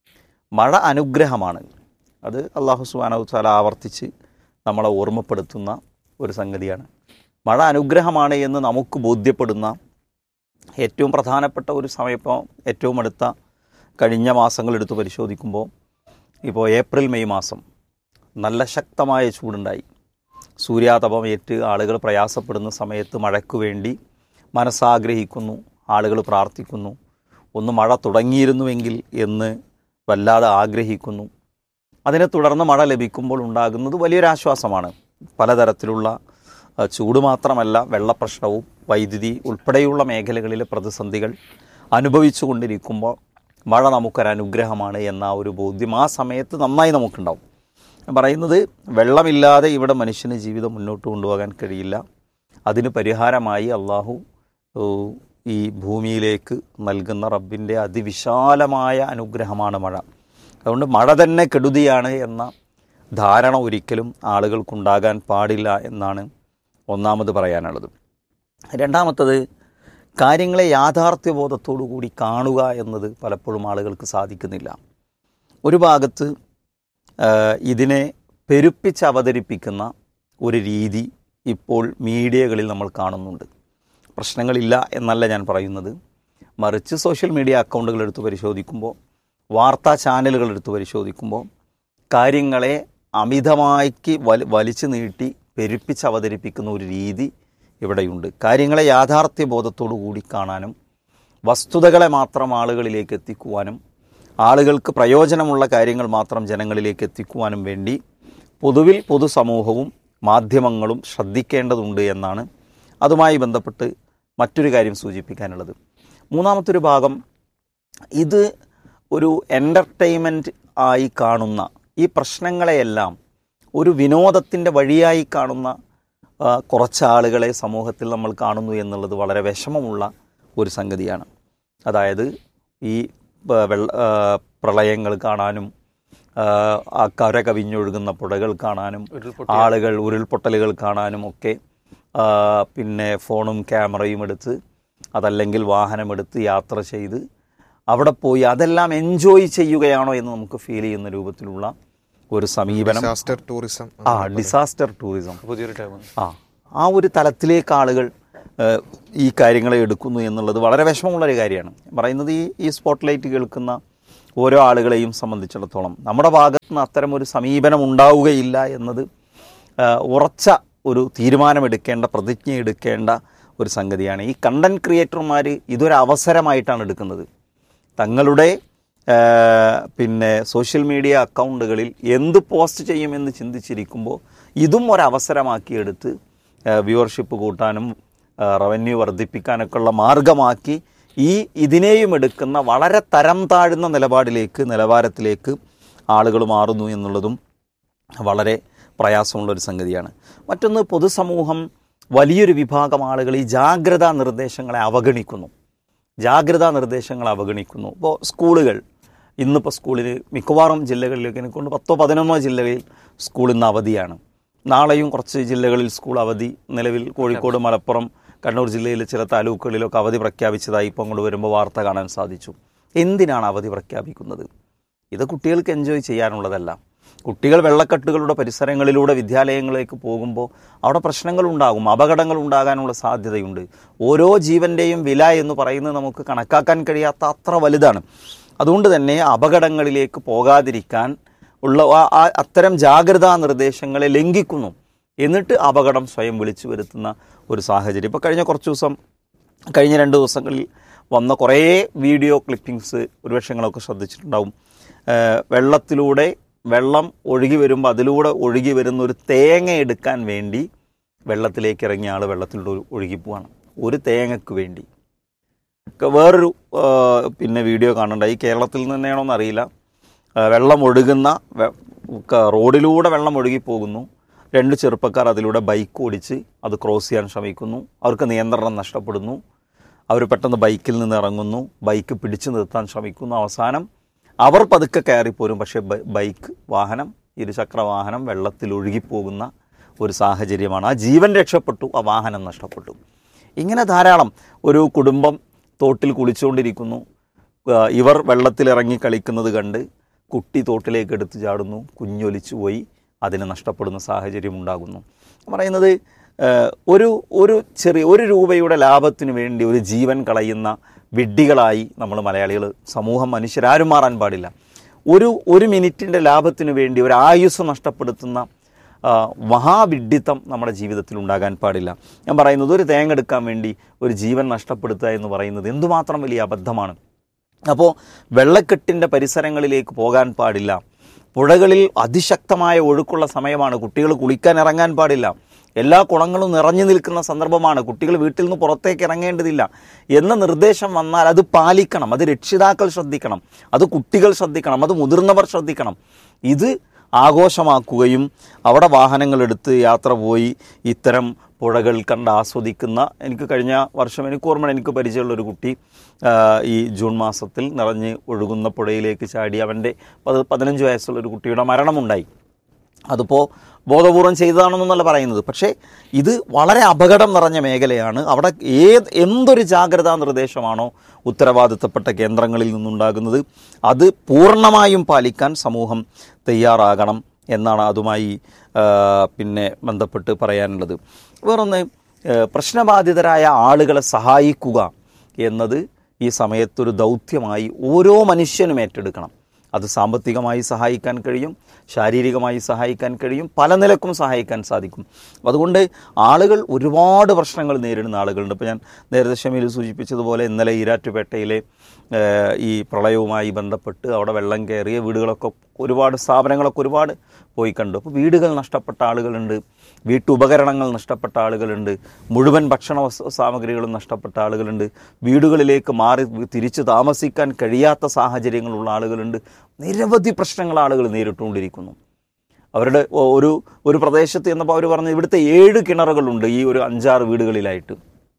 മഴ അനുഗ്രഹമാണ് അത് അള്ളാഹു സുബാനു താല ആവർത്തിച്ച് നമ്മളെ ഓർമ്മപ്പെടുത്തുന്ന ഒരു സംഗതിയാണ് മഴ അനുഗ്രഹമാണ് എന്ന് നമുക്ക് ബോധ്യപ്പെടുന്ന ഏറ്റവും പ്രധാനപ്പെട്ട ഒരു സമയം ഇപ്പോൾ ഏറ്റവും അടുത്ത കഴിഞ്ഞ മാസങ്ങൾ എടുത്ത് പരിശോധിക്കുമ്പോൾ ഇപ്പോൾ ഏപ്രിൽ മെയ് മാസം നല്ല ശക്തമായ ചൂടുണ്ടായി സൂര്യാതപമേറ്റ് ആളുകൾ പ്രയാസപ്പെടുന്ന സമയത്ത് മഴയ്ക്കു വേണ്ടി മനസ്സാഗ്രഹിക്കുന്നു ആളുകൾ പ്രാർത്ഥിക്കുന്നു ഒന്ന് മഴ തുടങ്ങിയിരുന്നുവെങ്കിൽ എന്ന് വല്ലാതെ ആഗ്രഹിക്കുന്നു അതിനെ തുടർന്ന് മഴ ലഭിക്കുമ്പോൾ ഉണ്ടാകുന്നത് വലിയൊരു ആശ്വാസമാണ് പലതരത്തിലുള്ള അഹ്, ചൂട് മാത്രമല്ല വെള്ളപ്രശ്നവും വൈദ്യുതി ഉൾപ്പെടെയുള്ള മേഖലകളിലെ പ്രതിസന്ധികൾ അനുഭവിച്ചു കൊണ്ടിരിക്കുമ്പോൾ മഴ നമുക്കൊരു അനുഗ്രഹമാണ് എന്ന ആ ഒരു ബോധ്യം ആ സമയത്ത് നന്നായി നമുക്കുണ്ടാവും ഞാൻ പറയുന്നത് വെള്ളമില്ലാതെ ഇവിടെ മനുഷ്യന് ജീവിതം മുന്നോട്ട് കൊണ്ടുപോകാൻ കഴിയില്ല അതിന് പരിഹാരമായി അള്ളാഹു ഏഹ്, ഈ ഭൂമിയിലേക്ക് നൽകുന്ന റബ്ബിൻ്റെ അതിവിശാലമായ അനുഗ്രഹമാണ് മഴ അതുകൊണ്ട് മഴ തന്നെ കെടുതിയാണ് എന്ന ധാരണ ഒരിക്കലും ആളുകൾക്കുണ്ടാകാൻ പാടില്ല എന്നാണ് ഒന്നാമത് പറയാനുള്ളത് രണ്ടാമത്തത് കാര്യങ്ങളെ യാഥാർത്ഥ്യബോധത്തോടു കൂടി കാണുക എന്നത് പലപ്പോഴും ആളുകൾക്ക് സാധിക്കുന്നില്ല ഒരു ഭാഗത്ത് ആ, ഇതിനെ പെരുപ്പിച്ച് അവതരിപ്പിക്കുന്ന ഒരു രീതി ഇപ്പോൾ മീഡിയകളിൽ നമ്മൾ കാണുന്നുണ്ട് പ്രശ്നങ്ങളില്ല എന്നല്ല ഞാൻ പറയുന്നത് മറിച്ച് സോഷ്യൽ മീഡിയ അക്കൗണ്ടുകൾ എടുത്ത് പരിശോധിക്കുമ്പോൾ വാർത്താ ചാനലുകൾ എടുത്ത് പരിശോധിക്കുമ്പോൾ കാര്യങ്ങളെ അമിതമാക്കി വലി വലിച്ചു നീട്ടി പെരുപ്പിച്ച് അവതരിപ്പിക്കുന്ന ഒരു രീതി ഇവിടെയുണ്ട് കാര്യങ്ങളെ യാഥാർത്ഥ്യ ബോധത്തോടു കൂടി കാണാനും വസ്തുതകളെ മാത്രം ആളുകളിലേക്ക് എത്തിക്കുവാനും ആളുകൾക്ക് പ്രയോജനമുള്ള കാര്യങ്ങൾ മാത്രം ജനങ്ങളിലേക്ക് എത്തിക്കുവാനും വേണ്ടി പൊതുവിൽ പൊതുസമൂഹവും മാധ്യമങ്ങളും ശ്രദ്ധിക്കേണ്ടതുണ്ട് എന്നാണ് അതുമായി ബന്ധപ്പെട്ട് മറ്റൊരു കാര്യം സൂചിപ്പിക്കാനുള്ളത് മൂന്നാമത്തൊരു ഭാഗം ഇത് ഒരു എൻ്റർടൈൻമെൻറ്റ് ആയി കാണുന്ന ഈ പ്രശ്നങ്ങളെയെല്ലാം ഒരു വിനോദത്തിൻ്റെ വഴിയായി കാണുന്ന ആ, കുറച്ച് ആളുകളെ സമൂഹത്തിൽ നമ്മൾ കാണുന്നു എന്നുള്ളത് വളരെ വിഷമമുള്ള ഒരു സംഗതിയാണ് അതായത് ഈ പ- വെള്ള ആ, പ്രളയങ്ങൾ കാണാനും ആ, ആ കര കവിഞ്ഞൊഴുകുന്ന പുഴകൾ കാണാനും ഉരുൾപൊട്ടിയ ആളുകൾ ഉരുൾപൊട്ടലുകൾ കാണാനും ഒക്കെ ആ, പിന്നെ ഫോണും ക്യാമറയും എടുത്ത് അതല്ലെങ്കിൽ വാഹനമെടുത്ത് യാത്ര ചെയ്ത് അവിടെ പോയി അതെല്ലാം എൻജോയ് ചെയ്യുകയാണോ എന്ന് നമുക്ക് ഫീൽ ചെയ്യുന്ന രൂപത്തിലുള്ള ഒരു സമീപനം ഡിസാസ്റ്റർ ടൂറിസം ആ ഡിസാസ്റ്റർ ടൂറിസം പുതിയൊരു ടൈം ആ ആ ഒരു തലത്തിലേക്ക് ആളുകൾ ഏഹ്, ഈ കാര്യങ്ങളെ എടുക്കുന്നു എന്നുള്ളത് വളരെ വിഷമമുള്ളൊരു കാര്യമാണ് പറയുന്നത് ഈ ഈ സ്പോട്ട് ലൈറ്റ് കേൾക്കുന്ന ഓരോ ആളുകളെയും സംബന്ധിച്ചിടത്തോളം നമ്മുടെ ഭാഗത്ത് നിന്ന് അത്തരം ഒരു സമീപനം ഉണ്ടാവുകയില്ല എന്നത് ഏഹ്, ഉറച്ച ഒരു തീരുമാനമെടുക്കേണ്ട പ്രതിജ്ഞ എടുക്കേണ്ട ഒരു സംഗതിയാണ് ഈ കണ്ടന്റ് ക്രിയേറ്റർമാർ ഇതൊരു അവസരമായിട്ടാണ് എടുക്കുന്നത് തങ്ങളുടെ ആ, പിന്നെ സോഷ്യൽ മീഡിയ അക്കൗണ്ടുകളിൽ എന്ത് പോസ്റ്റ് ചെയ്യുമെന്ന് ചിന്തിച്ചിരിക്കുമ്പോൾ ഇതും ഒരവസരമാക്കിയെടുത്ത് വ്യൂവർഷിപ്പ് കൂട്ടാനും റവന്യൂ വർദ്ധിപ്പിക്കാനൊക്കെ ഉള്ള മാർഗമാക്കി ഈ ഇതിനെയും എടുക്കുന്ന വളരെ തരം താഴ്ന്ന നിലപാടിലേക്ക് നിലവാരത്തിലേക്ക് ആളുകൾ മാറുന്നു എന്നുള്ളതും വളരെ പ്രയാസമുള്ളൊരു സംഗതിയാണ് മറ്റൊന്ന് പൊതുസമൂഹം വലിയൊരു വിഭാഗം ആളുകൾ ഈ ജാഗ്രതാ നിർദ്ദേശങ്ങളെ അവഗണിക്കുന്നു ജാഗ്രതാ നിർദ്ദേശങ്ങൾ അവഗണിക്കുന്നു ഇപ്പോൾ സ്കൂളുകൾ ഇന്നിപ്പോൾ സ്കൂളിൽ മിക്കവാറും ജില്ലകളിലേക്ക് എനിക്ക് കൊണ്ട് പത്തോ പതിനൊന്നോ ജില്ലകളിൽ സ്കൂൾ ഇന്ന് അവധിയാണ് നാളെയും കുറച്ച് ജില്ലകളിൽ സ്കൂൾ അവധി നിലവിൽ കോഴിക്കോട് മലപ്പുറം കണ്ണൂർ ജില്ലയിലെ ചില താലൂക്കുകളിലൊക്കെ അവധി പ്രഖ്യാപിച്ചതായി ഇപ്പം കൊണ്ട് വരുമ്പോൾ വാർത്ത കാണാൻ സാധിച്ചു എന്തിനാണ് അവധി പ്രഖ്യാപിക്കുന്നത് ഇത് കുട്ടികൾക്ക് എൻജോയ് ചെയ്യാനുള്ളതല്ല കുട്ടികൾ വെള്ളക്കെട്ടുകളുടെ പരിസരങ്ങളിലൂടെ വിദ്യാലയങ്ങളിലേക്ക് പോകുമ്പോൾ അവിടെ പ്രശ്നങ്ങൾ ഉണ്ടാകും അപകടങ്ങൾ ഉണ്ടാകാനുള്ള സാധ്യതയുണ്ട് ഓരോ ജീവൻ്റെയും വില എന്ന് പറയുന്നത് നമുക്ക് കണക്കാക്കാൻ കഴിയാത്ത അത്ര വലുതാണ് അതുകൊണ്ട് തന്നെ അപകടങ്ങളിലേക്ക് പോകാതിരിക്കാൻ ഉള്ള ആ- ആ അത്തരം ജാഗ്രതാ നിർദ്ദേശങ്ങളെ ലംഘിക്കുന്നു എന്നിട്ട് അപകടം സ്വയം വിളിച്ചു വരുത്തുന്ന ഒരു സാഹചര്യം ഇപ്പോൾ കഴിഞ്ഞ കുറച്ച് ദിവസം കഴിഞ്ഞ രണ്ട് ദിവസങ്ങളിൽ വന്ന കുറേ വീഡിയോ ക്ലിപ്പിങ്സ് ഒരുപക്ഷെ നിങ്ങളൊക്കെ ശ്രദ്ധിച്ചിട്ടുണ്ടാവും ഏഹ് വെള്ളത്തിലൂടെ വെള്ളം ഒഴുകി വരുമ്പോൾ അതിലൂടെ ഒഴുകി വരുന്ന ഒരു തേങ്ങ എടുക്കാൻ വേണ്ടി വെള്ളത്തിലേക്ക് ഇറങ്ങിയ ആൾ വെള്ളത്തിലൂടെ ഒഴു- ഒഴുകി പോവാണ് ഒരു തേങ്ങക്ക് വേണ്ടി ക- വേറൊരു ആ, പിന്നെ വീഡിയോ കാണുന്നുണ്ടായി കേരളത്തിൽ നിന്ന് തന്നെയാണോ എന്നറിയില്ല ആ, വെള്ളം ഒഴുകുന്ന വെ- ക- റോഡിലൂടെ വെള്ളം ഒഴുകി പോകുന്നു രണ്ട് ചെറുപ്പക്കാർ അതിലൂടെ ബൈക്ക് ഓടിച്ച് അത് ക്രോസ് ചെയ്യാൻ ശ്രമിക്കുന്നു അവർക്ക് നിയന്ത്രണം നഷ്ടപ്പെടുന്നു അവർ പെട്ടെന്ന് ബൈക്കിൽ നിന്ന് ഇറങ്ങുന്നു ബൈക്ക് പിടിച്ചു നിർത്താൻ ശ്രമിക്കുന്നു അവസാനം അവർ പതുക്കെ കയറിപ്പോരും പക്ഷേ ബ- ബൈക്ക് വാഹനം ഇരുചക്ര വാഹനം വെള്ളത്തിൽ ഒഴുകിപ്പോകുന്ന ഒരു സാഹചര്യമാണ് ആ ജീവൻ രക്ഷപ്പെട്ടു ആ വാഹനം നഷ്ടപ്പെട്ടു ഇങ്ങനെ ധാരാളം ഒരു കുടുംബം തോട്ടിൽ കുളിച്ചുകൊണ്ടിരിക്കുന്നു ആ, ഇവർ വെള്ളത്തിലിറങ്ങി കളിക്കുന്നത് കണ്ട് കുട്ടി തോട്ടിലേക്ക് എടുത്തു ചാടുന്നു കുഞ്ഞൊലിച്ചു പോയി അതിന് നഷ്ടപ്പെടുന്ന സാഹചര്യം ഉണ്ടാകുന്നു പറയുന്നത് ആ, ഒരു ഒരു ചെറിയ ഒരു രൂപയുടെ ലാഭത്തിന് വേണ്ടി ഒരു ജീവൻ കളയുന്ന വിഡ്ഢികളായി നമ്മൾ മലയാളികൾ സമൂഹം മനുഷ്യരാരും മാറാൻ പാടില്ല ഒരു ഒരു മിനിറ്റിൻ്റെ ലാഭത്തിന് വേണ്ടി ഒരു ആയുസ് നഷ്ടപ്പെടുത്തുന്ന ആ, മഹാവിഡ്ഢിത്തം നമ്മുടെ ജീവിതത്തിൽ ഉണ്ടാകാൻ പാടില്ല ഞാൻ പറയുന്നത് ഒരു തേങ്ങ എടുക്കാൻ വേണ്ടി ഒരു ജീവൻ നഷ്ടപ്പെടുത്തുക എന്ന് പറയുന്നത് എന്തുമാത്രം വലിയ അബദ്ധമാണ് അപ്പോൾ വെള്ളക്കെട്ടിൻ്റെ പരിസരങ്ങളിലേക്ക് പോകാൻ പാടില്ല പുഴകളിൽ അതിശക്തമായ ഒഴുക്കുള്ള സമയമാണ് കുട്ടികൾ കുളിക്കാൻ ഇറങ്ങാൻ പാടില്ല എല്ലാ കുളങ്ങളും നിറഞ്ഞു നിൽക്കുന്ന സന്ദർഭമാണ് കുട്ടികൾ വീട്ടിൽ നിന്ന് പുറത്തേക്ക് ഇറങ്ങേണ്ടതില്ല എന്ന നിർദ്ദേശം വന്നാൽ അത് പാലിക്കണം അത് രക്ഷിതാക്കൾ ശ്രദ്ധിക്കണം അത് കുട്ടികൾ ശ്രദ്ധിക്കണം അത് മുതിർന്നവർ ശ്രദ്ധിക്കണം ഇത് ആഘോഷമാക്കുകയും അവിടെ വാഹനങ്ങളെടുത്ത് യാത്ര പോയി ഇത്തരം പുഴകൾ കണ്ട് ആസ്വദിക്കുന്ന എനിക്ക് കഴിഞ്ഞ വർഷം എനിക്ക് ഓർമ്മ എനിക്ക് പരിചയമുള്ള ഒരു കുട്ടി ആ, ഈ ജൂൺ മാസത്തിൽ നിറഞ്ഞ് ഒഴുകുന്ന പുഴയിലേക്ക് ചാടി അവൻ്റെ പത് പതിനഞ്ച് വയസ്സുള്ള ഒരു കുട്ടിയുടെ മരണമുണ്ടായി അതിപ്പോൾ ബോധപൂർവം ചെയ്തതാണെന്നല്ല പറയുന്നത് പക്ഷേ ഇത് വളരെ അപകടം നിറഞ്ഞ മേഖലയാണ് അവിടെ ഏത് എന്തൊരു ജാഗ്രതാ നിർദ്ദേശമാണോ ഉത്തരവാദിത്തപ്പെട്ട കേന്ദ്രങ്ങളിൽ നിന്നുണ്ടാകുന്നത് അത് പൂർണ്ണമായും പാലിക്കാൻ സമൂഹം തയ്യാറാകണം എന്നാണ് അതുമായി ആ, പിന്നെ ബന്ധപ്പെട്ട് പറയാനുള്ളത് വേറൊന്ന് ആ, പ്രശ്നബാധിതരായ ആളുകളെ സഹായിക്കുക എന്നത് ഈ സമയത്തൊരു ദൗത്യമായി ഓരോ മനുഷ്യനും ഏറ്റെടുക്കണം അത് സാമ്പത്തികമായി സഹായിക്കാൻ കഴിയും ശാരീരികമായി സഹായിക്കാൻ കഴിയും പല നിലക്കും സഹായിക്കാൻ സാധിക്കും അപ്പോൾ അതുകൊണ്ട് ആളുകൾ ഒരുപാട് പ്രശ്നങ്ങൾ നേരിടുന്ന ആളുകളുണ്ട് ഇപ്പോൾ ഞാൻ നേരത്തെ ഷമീൽ സൂചിപ്പിച്ചതുപോലെ ഇന്നലെ ഈരാറ്റുപേട്ടയിലെ ഏഹ്, ഈ പ്രളയവുമായി ബന്ധപ്പെട്ട് അവിടെ വെള്ളം കയറിയ വീടുകളൊക്കെ ഒരുപാട് സ്ഥാപനങ്ങളൊക്കെ ഒരുപാട് പോയി കണ്ടു അപ്പോൾ വീടുകൾ നഷ്ടപ്പെട്ട ആളുകളുണ്ട് വീട്ടുപകരണങ്ങൾ നഷ്ടപ്പെട്ട ആളുകളുണ്ട് മുഴുവൻ ഭക്ഷണ വസ്തു സാമഗ്രികളും നഷ്ടപ്പെട്ട ആളുകളുണ്ട് വീടുകളിലേക്ക് മാറി തിരിച്ചു താമസിക്കാൻ കഴിയാത്ത സാഹചര്യങ്ങളുള്ള ആളുകളുണ്ട് നിരവധി പ്രശ്നങ്ങൾ ആളുകൾ നേരിട്ടുകൊണ്ടിരിക്കുന്നു അവരുടെ ഒ- ഒരു ഒരു പ്രദേശത്ത് ചെന്നപ്പോൾ അവർ പറഞ്ഞു ഇവിടുത്തെ ഏഴ് കിണറുകളുണ്ട് ഈ ഒരു അഞ്ചാറ് വീടുകളിലായിട്ട്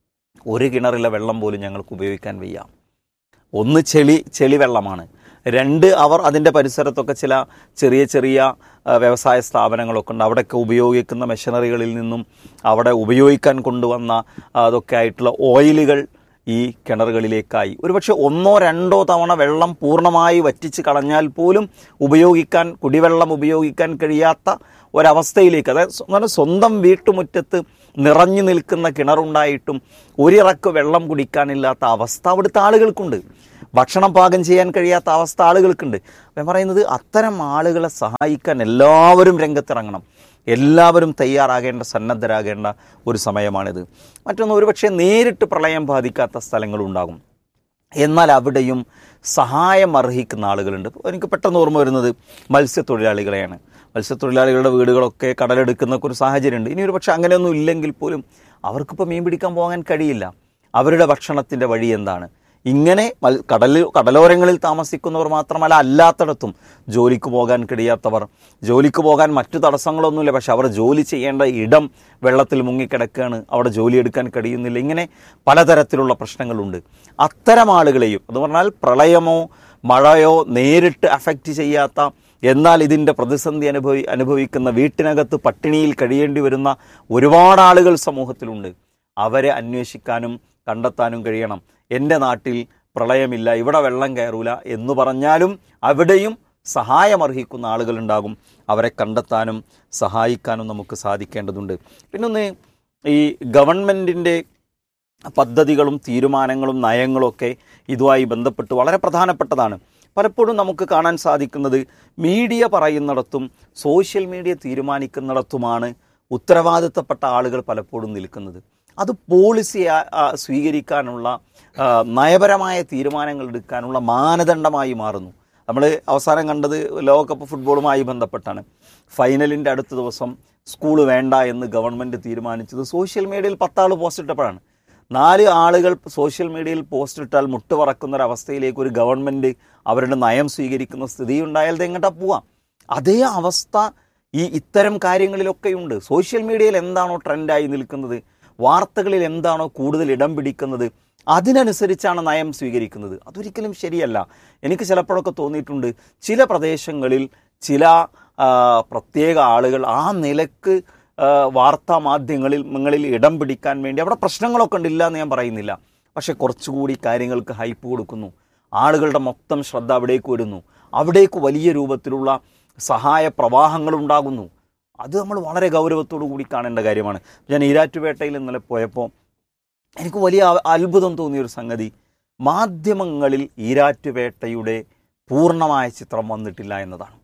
ഒരു കിണറിലെ വെള്ളം പോലും ഞങ്ങൾക്ക് ഉപയോഗിക്കാൻ വയ്യ ഒന്ന് ചെളി ചെളി വെള്ളമാണ് രണ്ട് അവർ അതിൻ്റെ പരിസരത്തൊക്കെ ചില ചെറിയ ചെറിയ ആ, വ്യവസായ സ്ഥാപനങ്ങളൊക്കെ ഉണ്ട് അവിടെയൊക്കെ ഉപയോഗിക്കുന്ന മെഷീനറികളിൽ നിന്നും അവിടെ ഉപയോഗിക്കാൻ കൊണ്ടുവന്ന ആ, അതൊക്കെ ആയിട്ടുള്ള ഓയിലുകൾ ഈ കിണറുകളിലേക്കായി ഒരുപക്ഷെ ഒന്നോ രണ്ടോ തവണ വെള്ളം പൂർണ്ണമായി വറ്റിച്ച് കളഞ്ഞാൽ പോലും ഉപയോഗിക്കാൻ കുടിവെള്ളം ഉപയോഗിക്കാൻ കഴിയാത്ത ഒരവസ്ഥയിലേക്ക് അതായത് സ്വ- എന്ന് പറഞ്ഞാൽ സ്വന്തം വീട്ടുമുറ്റത്ത് നിറഞ്ഞു നിൽക്കുന്ന കിണറുണ്ടായിട്ടും ഒരിറക്ക് വെള്ളം കുടിക്കാനില്ലാത്ത അവസ്ഥ അവിടുത്തെ ആളുകൾക്കുണ്ട് ഭക്ഷണം പാകം ചെയ്യാൻ കഴിയാത്ത അവസ്ഥ ആളുകൾക്കുണ്ട് ഞാൻ പറയുന്നത് അത്തരം ആളുകളെ സഹായിക്കാൻ എല്ലാവരും രംഗത്തിറങ്ങണം എല്ലാവരും തയ്യാറാകേണ്ട സന്നദ്ധരാകേണ്ട ഒരു സമയമാണിത് മറ്റൊന്ന് ഒരുപക്ഷെ നേരിട്ട് പ്രളയം ബാധിക്കാത്ത സ്ഥലങ്ങളുണ്ടാകും എന്നാൽ അവിടെയും സഹായം അർഹിക്കുന്ന ആളുകളുണ്ട് ഇപ്പോൾ എനിക്ക് പെട്ടെന്ന് ഓർമ്മ വരുന്നത് മത്സ്യത്തൊഴിലാളികളെയാണ് മത്സ്യത്തൊഴിലാളികളുടെ വീടുകളൊക്കെ കടലെടുക്കുന്ന ഒരു സാഹചര്യമുണ്ട് ഇനി ഒരു പക്ഷേ അങ്ങനെയൊന്നും ഇല്ലെങ്കിൽ പോലും അവർക്കിപ്പോൾ മീൻ പിടിക്കാൻ പോകാൻ കഴിയില്ല അവരുടെ ഭക്ഷണത്തിൻ്റെ വഴി എന്താണ് ഇങ്ങനെ മൽ- കടലിൽ കടലോരങ്ങളിൽ താമസിക്കുന്നവർ മാത്രമല്ല അല്ലാത്തിടത്തും ജോലിക്ക് പോകാൻ കഴിയാത്തവർ ജോലിക്ക് പോകാൻ മറ്റു തടസ്സങ്ങളൊന്നുമില്ല പക്ഷെ അവർ ജോലി ചെയ്യേണ്ട ഇടം വെള്ളത്തിൽ മുങ്ങിക്കിടക്കുകയാണ് അവിടെ ജോലിയെടുക്കാൻ കഴിയുന്നില്ല ഇങ്ങനെ പലതരത്തിലുള്ള പ്രശ്നങ്ങളുണ്ട് അത്തരം ആളുകളെയും എന്ന് പറഞ്ഞാൽ പ്രളയമോ മഴയോ നേരിട്ട് അഫക്റ്റ് ചെയ്യാത്ത എന്നാൽ ഇതിൻ്റെ പ്രതിസന്ധി അനുഭവി അനുഭവിക്കുന്ന വീട്ടിനകത്ത് പട്ടിണിയിൽ കഴിയേണ്ടി വരുന്ന ഒരുപാട് ആളുകൾ സമൂഹത്തിലുണ്ട് അവരെ അന്വേഷിക്കാനും കണ്ടെത്താനും കഴിയണം എൻ്റെ നാട്ടിൽ പ്രളയമില്ല ഇവിടെ വെള്ളം കയറൂല എന്ന് പറഞ്ഞാലും അവിടെയും സഹായമർഹിക്കുന്ന ആളുകളുണ്ടാകും അവരെ കണ്ടെത്താനും സഹായിക്കാനും നമുക്ക് സാധിക്കേണ്ടതുണ്ട് പിന്നൊന്ന് ഈ ഗവൺമെൻറ്റിൻ്റെ പദ്ധതികളും തീരുമാനങ്ങളും നയങ്ങളും ഒക്കെ ഇതുമായി ബന്ധപ്പെട്ട് വളരെ പ്രധാനപ്പെട്ടതാണ് പലപ്പോഴും നമുക്ക് കാണാൻ സാധിക്കുന്നത് മീഡിയ പറയുന്നിടത്തും സോഷ്യൽ മീഡിയ തീരുമാനിക്കുന്നിടത്തുമാണ് ഉത്തരവാദിത്തപ്പെട്ട ആളുകൾ പലപ്പോഴും നിൽക്കുന്നത് അത് പോളിസി ആ- ആ സ്വീകരിക്കാനുള്ള ആ, നയപരമായ തീരുമാനങ്ങൾ എടുക്കാനുള്ള മാനദണ്ഡമായി മാറുന്നു നമ്മൾ അവസാനം കണ്ടത് ലോകകപ്പ് ഫുട്ബോളുമായി ബന്ധപ്പെട്ടാണ് ഫൈനലിൻ്റെ അടുത്ത ദിവസം സ്കൂൾ വേണ്ട എന്ന് ഗവൺമെൻറ് തീരുമാനിച്ചത് സോഷ്യൽ മീഡിയയിൽ പത്താൾ പോസ്റ്റ് ഇട്ടപ്പോഴാണ് നാല് ആളുകൾ സോഷ്യൽ മീഡിയയിൽ പോസ്റ്റ് ഇട്ടാൽ മുട്ടുപറക്കുന്ന ഒരു അവസ്ഥയിലേക്ക് ഒരു ഗവൺമെൻറ് അവരുടെ നയം സ്വീകരിക്കുന്ന സ്ഥിതി ഉണ്ടായാൽ ഇത് എങ്ങോട്ടാ പോവാം അതേ അവസ്ഥ ഈ ഇത്തരം കാര്യങ്ങളിലൊക്കെയുണ്ട് സോഷ്യൽ മീഡിയയിൽ എന്താണോ ട്രെൻഡായി നിൽക്കുന്നത് വാർത്തകളിൽ എന്താണോ കൂടുതൽ ഇടം പിടിക്കുന്നത് അതിനനുസരിച്ചാണ് നയം സ്വീകരിക്കുന്നത് അതൊരിക്കലും ശരിയല്ല എനിക്ക് ചിലപ്പോഴൊക്കെ തോന്നിയിട്ടുണ്ട് ചില പ്രദേശങ്ങളിൽ ചില ആ, പ്രത്യേക ആളുകൾ ആ നിലക്ക് ആ, വാർത്താ മാധ്യമങ്ങളിൽ ങ്ങളിൽ ഇടം പിടിക്കാൻ വേണ്ടി അവിടെ പ്രശ്നങ്ങളൊക്കെ ഉണ്ട് ഇല്ല എന്ന് ഞാൻ പറയുന്നില്ല പക്ഷെ കുറച്ചുകൂടി കാര്യങ്ങൾക്ക് ഹൈപ്പ് കൊടുക്കുന്നു ആളുകളുടെ മൊത്തം ശ്രദ്ധ അവിടേക്ക് വരുന്നു അവിടേക്ക് വലിയ രൂപത്തിലുള്ള സഹായ പ്രവാഹങ്ങൾ ഉണ്ടാകുന്നു അത് നമ്മൾ വളരെ ഗൗരവത്തോടു കൂടി കാണേണ്ട കാര്യമാണ് ഞാൻ ഈരാറ്റുപേട്ടയിൽ ഇന്നലെ പോയപ്പോൾ എനിക്ക് വലിയ അ- അത്ഭുതം തോന്നിയൊരു സംഗതി മാധ്യമങ്ങളിൽ ഈരാറ്റുപേട്ടയുടെ പൂർണ്ണമായ ചിത്രം വന്നിട്ടില്ല എന്നതാണ്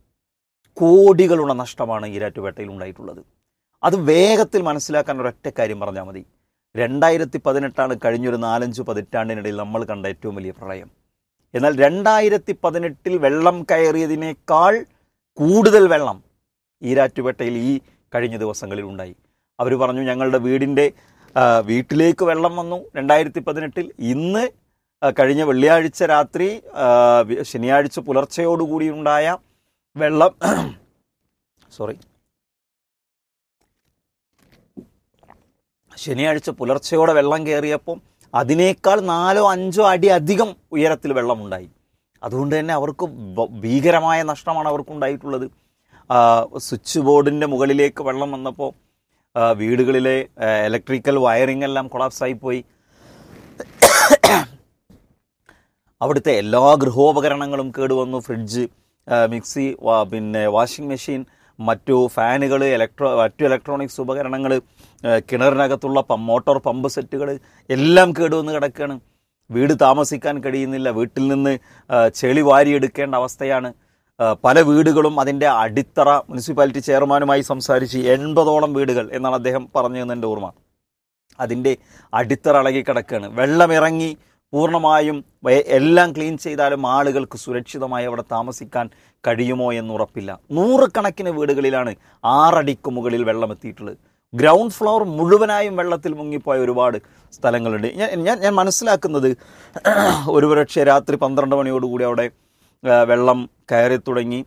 കോടികളുടെ നഷ്ടമാണ് ഈരാറ്റുപേട്ടയിൽ ഉണ്ടായിട്ടുള്ളത് അത് വേഗത്തിൽ മനസ്സിലാക്കാൻ ഒരൊറ്റ കാര്യം പറഞ്ഞാൽ മതി രണ്ടായിരത്തി പതിനെട്ടാണ് കഴിഞ്ഞൊരു നാലഞ്ച് പതിറ്റാണ്ടിനിടയിൽ നമ്മൾ കണ്ട ഏറ്റവും വലിയ പ്രളയം എന്നാൽ രണ്ടായിരത്തി പതിനെട്ടിൽ വെള്ളം കയറിയതിനേക്കാൾ കൂടുതൽ വെള്ളം ഈരാറ്റുപേട്ടയിൽ ഈ കഴിഞ്ഞ ദിവസങ്ങളിൽ ഉണ്ടായി അവർ പറഞ്ഞു ഞങ്ങളുടെ വീടിൻ്റെ ആ, വീട്ടിലേക്ക് വെള്ളം വന്നു രണ്ടായിരത്തി പതിനെട്ടിൽ ഇന്ന് ആ, കഴിഞ്ഞ വെള്ളിയാഴ്ച രാത്രി ആ, വി- ശനിയാഴ്ച പുലർച്ചയോടുകൂടി ഉണ്ടായ വെള്ളം സോറി ശനിയാഴ്ച പുലർച്ചയോടെ വെള്ളം കയറിയപ്പോൾ അതിനേക്കാൾ നാലോ അഞ്ചോ അടി അധികം ഉയരത്തിൽ വെള്ളമുണ്ടായി അതുകൊണ്ട് തന്നെ അവർക്ക് ഭ- ഭീകരമായ നഷ്ടമാണ് അവർക്കുണ്ടായിട്ടുള്ളത് ആ, സ്വിച്ച് ബോർഡിൻ്റെ മുകളിലേക്ക് വെള്ളം വന്നപ്പോൾ ആ, വീടുകളിലെ ആ, ഇലക്ട്രിക്കൽ വയറിംഗ് എല്ലാം കൊളാപ്സായി പോയി അവിടുത്തെ എല്ലാ ഗൃഹോപകരണങ്ങളും കേടുവന്നു ഫ്രിഡ്ജ് ആ, മിക്സി വാ- പിന്നെ വാഷിംഗ് മെഷീൻ മറ്റു ഫാനുകൾ ഇലക്ട്രോ മറ്റു ഇലക്ട്രോണിക്സ് ഉപകരണങ്ങൾ കിണറിനകത്തുള്ള പം മോട്ടോർ പമ്പ് സെറ്റുകൾ എല്ലാം കേടുവന്ന് കിടക്കുകയാണ് വീട് താമസിക്കാൻ കഴിയുന്നില്ല വീട്ടിൽ നിന്ന് ആ, ചെളി വാരിയെടുക്കേണ്ട അവസ്ഥയാണ് ആ, പല വീടുകളും അതിൻ്റെ അടിത്തറ മുനിസിപ്പാലിറ്റി ചെയർമാനുമായി സംസാരിച്ച് എൺപതോളം വീടുകൾ എന്നാണ് അദ്ദേഹം പറഞ്ഞതെന്ന് എൻ്റെ ഓർമ്മ അതിൻ്റെ അടിത്തറ ഇളകി കിടക്കുകയാണ് വെള്ളമിറങ്ങി പൂർണ്ണമായും വെ- എല്ലാം ക്ലീൻ ചെയ്താലും ആളുകൾക്ക് സുരക്ഷിതമായി അവിടെ താമസിക്കാൻ കഴിയുമോ എന്ന് ഉറപ്പില്ല നൂറുകണക്കിന് വീടുകളിലാണ് ആറടിക്ക് മുകളിൽ വെള്ളം എത്തിയിട്ടുള്ളത് ഗ്രൗണ്ട് ഫ്ലോർ മുഴുവനായും വെള്ളത്തിൽ മുങ്ങിപ്പോയ ഒരുപാട് സ്ഥലങ്ങളുണ്ട് ഞാൻ ഞാൻ ഞാൻ മനസ്സിലാക്കുന്നത് ഒരു പക്ഷേ രാത്രി പന്ത്രണ്ട് മണിയോടുകൂടി അവിടെ ആ, വെള്ളം കയറി തുടങ്ങി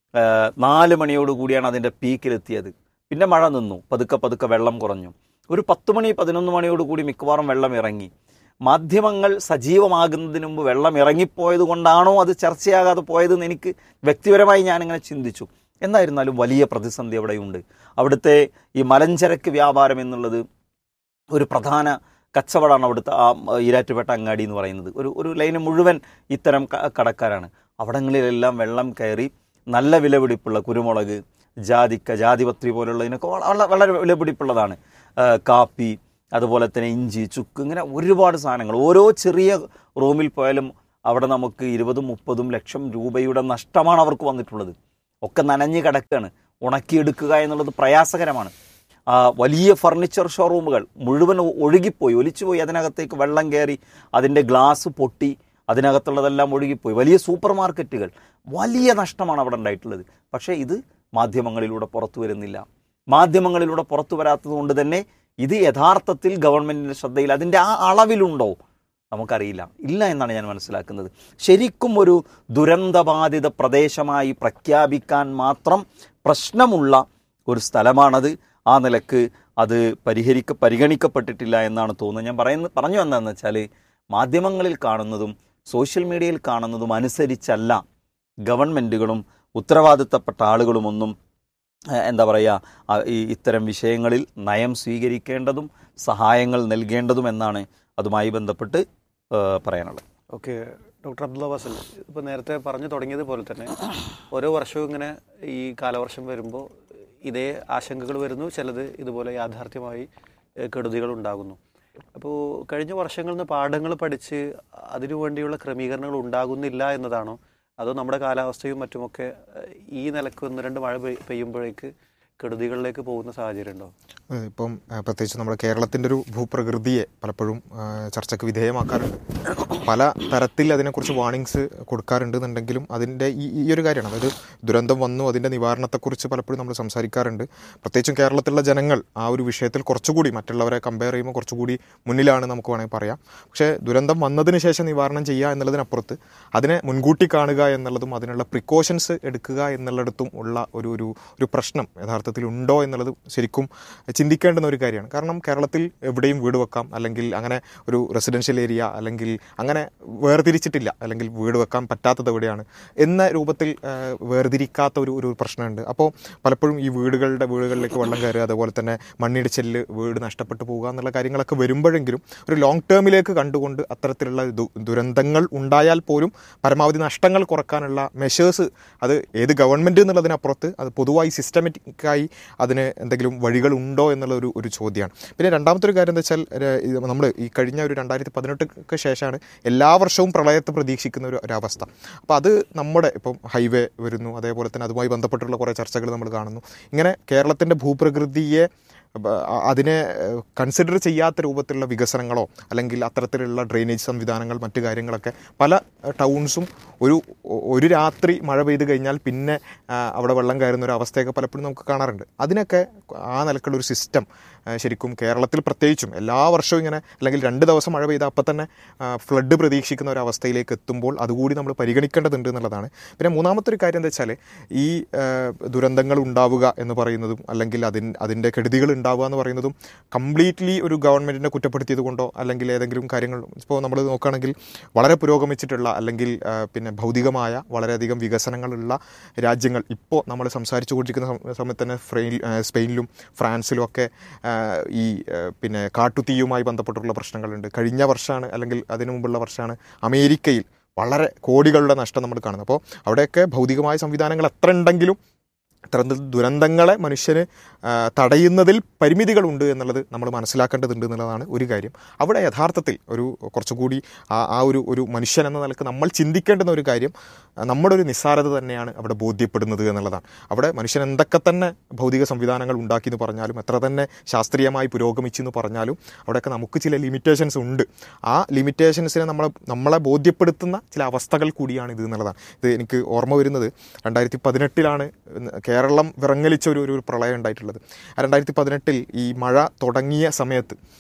ആ, നാല് മണിയോട് കൂടിയാണ് അതിൻ്റെ പീക്കിലെത്തിയത് പിന്നെ മഴ നിന്നു പതുക്കെ പതുക്കെ വെള്ളം കുറഞ്ഞു ഒരു പത്ത് മണി പതിനൊന്ന് മണിയോട് കൂടി മിക്കവാറും വെള്ളം ഇറങ്ങി മാധ്യമങ്ങൾ സജീവമാകുന്നതിന് മുമ്പ് വെള്ളം ഇറങ്ങിപ്പോയത് കൊണ്ടാണോ അത് ചർച്ചയാകാതെ പോയതെന്ന് എനിക്ക് വ്യക്തിപരമായി ഞാനിങ്ങനെ ചിന്തിച്ചു എന്നായിരുന്നാലും വലിയ പ്രതിസന്ധി അവിടെയുണ്ട് അവിടുത്തെ ഈ മലഞ്ചരക്ക് വ്യാപാരം എന്നുള്ളത് ഒരു പ്രധാന കച്ചവടമാണ് അവിടുത്തെ ആ ഈരാറ്റുപേട്ട അങ്ങാടി എന്ന് പറയുന്നത് ഒരു ഒരു ലൈന് മുഴുവൻ ഇത്തരം ക- കടക്കാരാണ് അവിടങ്ങളിലെല്ലാം വെള്ളം കയറി നല്ല വിലപിടിപ്പുള്ള കുരുമുളക് ജാതിക്ക ജാതിപത്രി പോലുള്ളതിനൊക്കെ വള- വള- വളരെ വിലപിടിപ്പുള്ളതാണ് ആ, കാപ്പി അതുപോലെ തന്നെ ഇഞ്ചി ചുക്ക് ഇങ്ങനെ ഒരുപാട് സാധനങ്ങൾ ഓരോ ചെറിയ റൂമിൽ പോയാലും അവിടെ നമുക്ക് ഇരുപതും മുപ്പതും ലക്ഷം രൂപയുടെ നഷ്ടമാണ് അവർക്ക് വന്നിട്ടുള്ളത് ഒക്കെ നനഞ്ഞ് കിടക്കുകയാണ് ഉണക്കിയെടുക്കുക എന്നുള്ളത് പ്രയാസകരമാണ് ആ, വലിയ ഫർണിച്ചർ ഷോറൂമുകൾ മുഴുവൻ ഒ- ഒഴുകിപ്പോയി ഒലിച്ചുപോയി അതിനകത്തേക്ക് വെള്ളം കയറി അതിൻ്റെ ഗ്ലാസ് പൊട്ടി അതിനകത്തുള്ളതെല്ലാം ഒഴുകിപ്പോയി വലിയ സൂപ്പർ മാർക്കറ്റുകൾ വലിയ നഷ്ടമാണ് അവിടെ ഉണ്ടായിട്ടുള്ളത് പക്ഷേ ഇത് മാധ്യമങ്ങളിലൂടെ പുറത്തു വരുന്നില്ല മാധ്യമങ്ങളിലൂടെ പുറത്തു വരാത്തത് കൊണ്ട് തന്നെ ഇത് യഥാർത്ഥത്തിൽ ഗവൺമെൻറ്റിൻ്റെ ശ്രദ്ധയിൽ അതിൻ്റെ ആ അളവിലുണ്ടോ നമുക്കറിയില്ല ഇല്ല എന്നാണ് ഞാൻ മനസ്സിലാക്കുന്നത് ശരിക്കും ഒരു ദുരന്തബാധിത പ്രദേശമായി പ്രഖ്യാപിക്കാൻ മാത്രം പ്രശ്നമുള്ള ഒരു സ്ഥലമാണത് ആ നിലക്ക് അത് പരിഹരിക്ക പരിഗണിക്കപ്പെട്ടിട്ടില്ല എന്നാണ് തോന്നുന്നത് ഞാൻ പറയുന്നത് പറഞ്ഞു വന്നതെന്ന് വെച്ചാൽ മാധ്യമങ്ങളിൽ കാണുന്നതും സോഷ്യൽ മീഡിയയിൽ കാണുന്നതും അനുസരിച്ചല്ല ഗവൺമെൻറ്റുകളും ഉത്തരവാദിത്തപ്പെട്ട ആളുകളുമൊന്നും ഏഹ്, എന്താ പറയുക ഈ ഇത്തരം വിഷയങ്ങളിൽ നയം സ്വീകരിക്കേണ്ടതും സഹായങ്ങൾ നൽകേണ്ടതും എന്നാണ് അതുമായി ബന്ധപ്പെട്ട് ഏഹ്, പറയാനുള്ളത് ഓക്കെ ഡോക്ടർ അബ്ദുള്ള വസൽ ഇപ്പോൾ നേരത്തെ പറഞ്ഞു തുടങ്ങിയതുപോലെ തന്നെ ഓരോ വർഷവും ഇങ്ങനെ ഈ കാലവർഷം വരുമ്പോൾ ഇതേ ആശങ്കകൾ വരുന്നു ചിലത് ഇതുപോലെ യാഥാർത്ഥ്യമായി ഏഹ്, കെടുതികൾ ഉണ്ടാകുന്നു അപ്പോൾ കഴിഞ്ഞ വർഷങ്ങളിൽ നിന്ന് പാഠങ്ങൾ പഠിച്ച് അതിനു വേണ്ടിയുള്ള ക്രമീകരണങ്ങൾ ഉണ്ടാകുന്നില്ല എന്നതാണോ അതോ നമ്മുടെ കാലാവസ്ഥയും മറ്റുമൊക്കെ ഏഹ്, ഈ നിലക്ക് ഒന്ന് രണ്ട് മഴ പെയ്- പെയ്യുമ്പോഴേക്ക് കെടുതികളിലേക്ക് പോകുന്ന സാഹചര്യം ഉണ്ടോ ഏഹ് ഇപ്പം ഏഹ് പ്രത്യേകിച്ച് നമ്മുടെ കേരളത്തിൻ്റെ ഒരു ഭൂപ്രകൃതിയെ പലപ്പോഴും ഏഹ് ചർച്ചയ്ക്ക് വിധേയമാക്കാറുണ്ട് പല തരത്തിൽ അതിനെക്കുറിച്ച് വാണിങ്സ് കൊടുക്കാറുണ്ടെന്നുണ്ടെങ്കിലും അതിൻ്റെ ഈ ഈ ഒരു കാര്യമാണ് അതായത് ദുരന്തം വന്നു അതിൻ്റെ നിവാരണത്തെക്കുറിച്ച് പലപ്പോഴും നമ്മൾ സംസാരിക്കാറുണ്ട് പ്രത്യേകിച്ചും കേരളത്തിലുള്ള ജനങ്ങൾ ആ ഒരു വിഷയത്തിൽ കുറച്ചുകൂടി മറ്റുള്ളവരെ കമ്പയർ ചെയ്യുമ്പോൾ കുറച്ചുകൂടി മുന്നിലാണ് നമുക്ക് വേണമെങ്കിൽ പറയാം പക്ഷേ ദുരന്തം വന്നതിന് ശേഷം നിവാരണം ചെയ്യുക എന്നുള്ളതിനപ്പുറത്ത് അതിനെ മുൻകൂട്ടി കാണുക എന്നുള്ളതും അതിനുള്ള പ്രിക്കോഷൻസ് എടുക്കുക എന്നുള്ളിടത്തും ഉള്ള ഒരു ഒരു ഒരു പ്രശ്നം യഥാർത്ഥത്തിൽ ഉണ്ടോ എന്നുള്ളത് ശരിക്കും ചിന്തിക്കേണ്ടുന്ന ഒരു കാര്യമാണ് കാരണം കേരളത്തിൽ എവിടെയും വീട് വെക്കാം അല്ലെങ്കിൽ അങ്ങനെ ഒരു റെസിഡൻഷ്യൽ ഏരിയ അല്ലെങ്കിൽ അങ്ങനെ വേർതിരിച്ചിട്ടില്ല അല്ലെങ്കിൽ വീട് വെക്കാൻ പറ്റാത്തത് എവിടെയാണ് എന്ന രൂപത്തിൽ ആ, വേർതിരിക്കാത്ത ഒരു ഒരു പ്രശ്നമുണ്ട് അപ്പോൾ പലപ്പോഴും ഈ വീടുകളുടെ വീടുകളിലേക്ക് വെള്ളം കയറുക അതുപോലെ തന്നെ മണ്ണിടിച്ചിലിൽ വീട് നഷ്ടപ്പെട്ടു പോകുക എന്നുള്ള കാര്യങ്ങളൊക്കെ വരുമ്പോഴെങ്കിലും ഒരു ലോങ് ടേമിലേക്ക് കണ്ടുകൊണ്ട് അത്തരത്തിലുള്ള ദു- ദുരന്തങ്ങൾ ഉണ്ടായാൽ പോലും പരമാവധി നഷ്ടങ്ങൾ കുറക്കാനുള്ള മെഷേഴ്സ് അത് ഏത് ഗവൺമെൻറ് എന്നുള്ളതിനപ്പുറത്ത് അത് പൊതുവായി സിസ്റ്റമാറ്റിക്കായി അതിന് എന്തെങ്കിലും വഴികളുണ്ടോ എന്നുള്ള ഒരു ഒരു ചോദ്യമാണ് പിന്നെ രണ്ടാമത്തെ ഒരു കാര്യം എന്താ വെച്ചാൽ നമ്മൾ ഈ കഴിഞ്ഞ ഒരു രണ്ടായിരത്തി പതിനെട്ടിക്ക് ശേഷമാണ് എല്ലാ വർഷവും പ്രളയത്തെ പ്രതീക്ഷിക്കുന്ന ഒരു ഒരവസ്ഥ അപ്പോൾ അത് നമ്മുടെ ഇപ്പം ഹൈവേ വരുന്നു അതേപോലെ തന്നെ അതുമായി ബന്ധപ്പെട്ടുള്ള കുറേ ചർച്ചകൾ നമ്മൾ കാണുന്നു ഇങ്ങനെ കേരളത്തിൻ്റെ ഭൂപ്രകൃതിയെ ബ- അ- അതിനെ കൺസിഡർ ചെയ്യാത്ത രൂപത്തിലുള്ള വികസനങ്ങളോ അല്ലെങ്കിൽ അത്തരത്തിലുള്ള ഡ്രെയിനേജ് സംവിധാനങ്ങൾ മറ്റു കാര്യങ്ങളൊക്കെ പല ടൗൺസും ഒരു ഒരു രാത്രി മഴ പെയ്ത് കഴിഞ്ഞാൽ പിന്നെ ആ, അവിടെ വെള്ളം കയറുന്ന ഒരു അവസ്ഥയൊക്കെ പലപ്പോഴും നമുക്ക് കാണാറുണ്ട് അതിനൊക്കെ ആ നിലക്കുള്ള ഒരു സിസ്റ്റം ശരിക്കും കേരളത്തിൽ പ്രത്യേകിച്ചും എല്ലാ വർഷവും ഇങ്ങനെ അല്ലെങ്കിൽ രണ്ട് ദിവസം മഴ പെയ്താൽ അപ്പം തന്നെ ഫ്ലഡ് പ്രതീക്ഷിക്കുന്ന ഒരു അവസ്ഥയിലേക്ക് എത്തുമ്പോൾ അതുകൂടി നമ്മൾ പരിഗണിക്കേണ്ടതുണ്ട് എന്നുള്ളതാണ് പിന്നെ മൂന്നാമത്തെ ഒരു കാര്യം എന്താ വെച്ചാൽ ഈ ആ, ദുരന്തങ്ങൾ ഉണ്ടാവുക എന്ന് പറയുന്നതും അല്ലെങ്കിൽ അതിൻ അതിൻ്റെ കെടുതികൾ ഉണ്ടാവുക എന്ന് പറയുന്നതും കംപ്ലീറ്റ്ലി ഒരു ഗവൺമെൻറ്റിനെ കുറ്റപ്പെടുത്തിയത് കൊണ്ടോ അല്ലെങ്കിൽ ഏതെങ്കിലും കാര്യങ്ങൾ ഇപ്പോൾ നമ്മൾ നോക്കുകയാണെങ്കിൽ വളരെ പുരോഗമിച്ചിട്ടുള്ള അല്ലെങ്കിൽ ആ, പിന്നെ ഭൗതികമായ വളരെയധികം വികസനങ്ങളുള്ള രാജ്യങ്ങൾ ഇപ്പോൾ നമ്മൾ സംസാരിച്ചു കൊണ്ടിരിക്കുന്ന സമ- സമയത്ത് തന്നെ ഫ്രെയിൽ ആ, സ്പെയിനിലും ഫ്രാൻസിലും ഒക്കെ ആ, ഈ ആ, പിന്നെ കാട്ടുതീയുമായി ബന്ധപ്പെട്ടുള്ള പ്രശ്നങ്ങളുണ്ട് കഴിഞ്ഞ വർഷമാണ് അല്ലെങ്കിൽ അതിനു മുമ്പുള്ള വർഷമാണ് അമേരിക്കയിൽ വളരെ കോടികളുടെ നഷ്ടം നമ്മൾ കാണുന്നത് അപ്പോൾ അവിടെയൊക്കെ ഭൗതികമായ സംവിധാനങ്ങൾ എത്ര ഉണ്ടെങ്കിലും ഇത്തരം ദുരന്തങ്ങളെ മനുഷ്യന് ആ, തടയുന്നതിൽ പരിമിതികളുണ്ട് എന്നുള്ളത് നമ്മൾ മനസ്സിലാക്കേണ്ടതുണ്ട് എന്നുള്ളതാണ് ഒരു കാര്യം അവിടെ യഥാർത്ഥത്തിൽ ഒരു കുറച്ചുകൂടി ആ ആ ഒരു ഒരു മനുഷ്യൻ എന്ന നിലക്ക് നമ്മൾ ചിന്തിക്കേണ്ടുന്ന ഒരു കാര്യം ആ, നമ്മുടെ ഒരു നിസ്സാരത തന്നെയാണ് അവിടെ ബോധ്യപ്പെടുന്നത് എന്നുള്ളതാണ് അവിടെ മനുഷ്യൻ എന്തൊക്കെ തന്നെ ഭൗതിക സംവിധാനങ്ങൾ ഉണ്ടാക്കി എന്ന് പറഞ്ഞാലും എത്ര തന്നെ ശാസ്ത്രീയമായി പുരോഗമിച്ചു എന്ന് പറഞ്ഞാലും അവിടെയൊക്കെ നമുക്ക് ചില ലിമിറ്റേഷൻസ് ഉണ്ട് ആ ലിമിറ്റേഷൻസിനെ നമ്മളെ നമ്മളെ ബോധ്യപ്പെടുത്തുന്ന ചില അവസ്ഥകൾ കൂടിയാണ് ഇത് എന്നുള്ളതാണ് ഇത് എനിക്ക് ഓർമ്മ വരുന്നത് രണ്ടായിരത്തി പതിനെട്ടിലാണ് കേരളം വിറങ്ങലിച്ച ഒരു ഒരു പ്രളയം ഉണ്ടായിട്ടുള്ളത് ആ രണ്ടായിരത്തി പതിനെട്ടിൽ ഈ മഴ തുടങ്ങിയ സമയത്ത്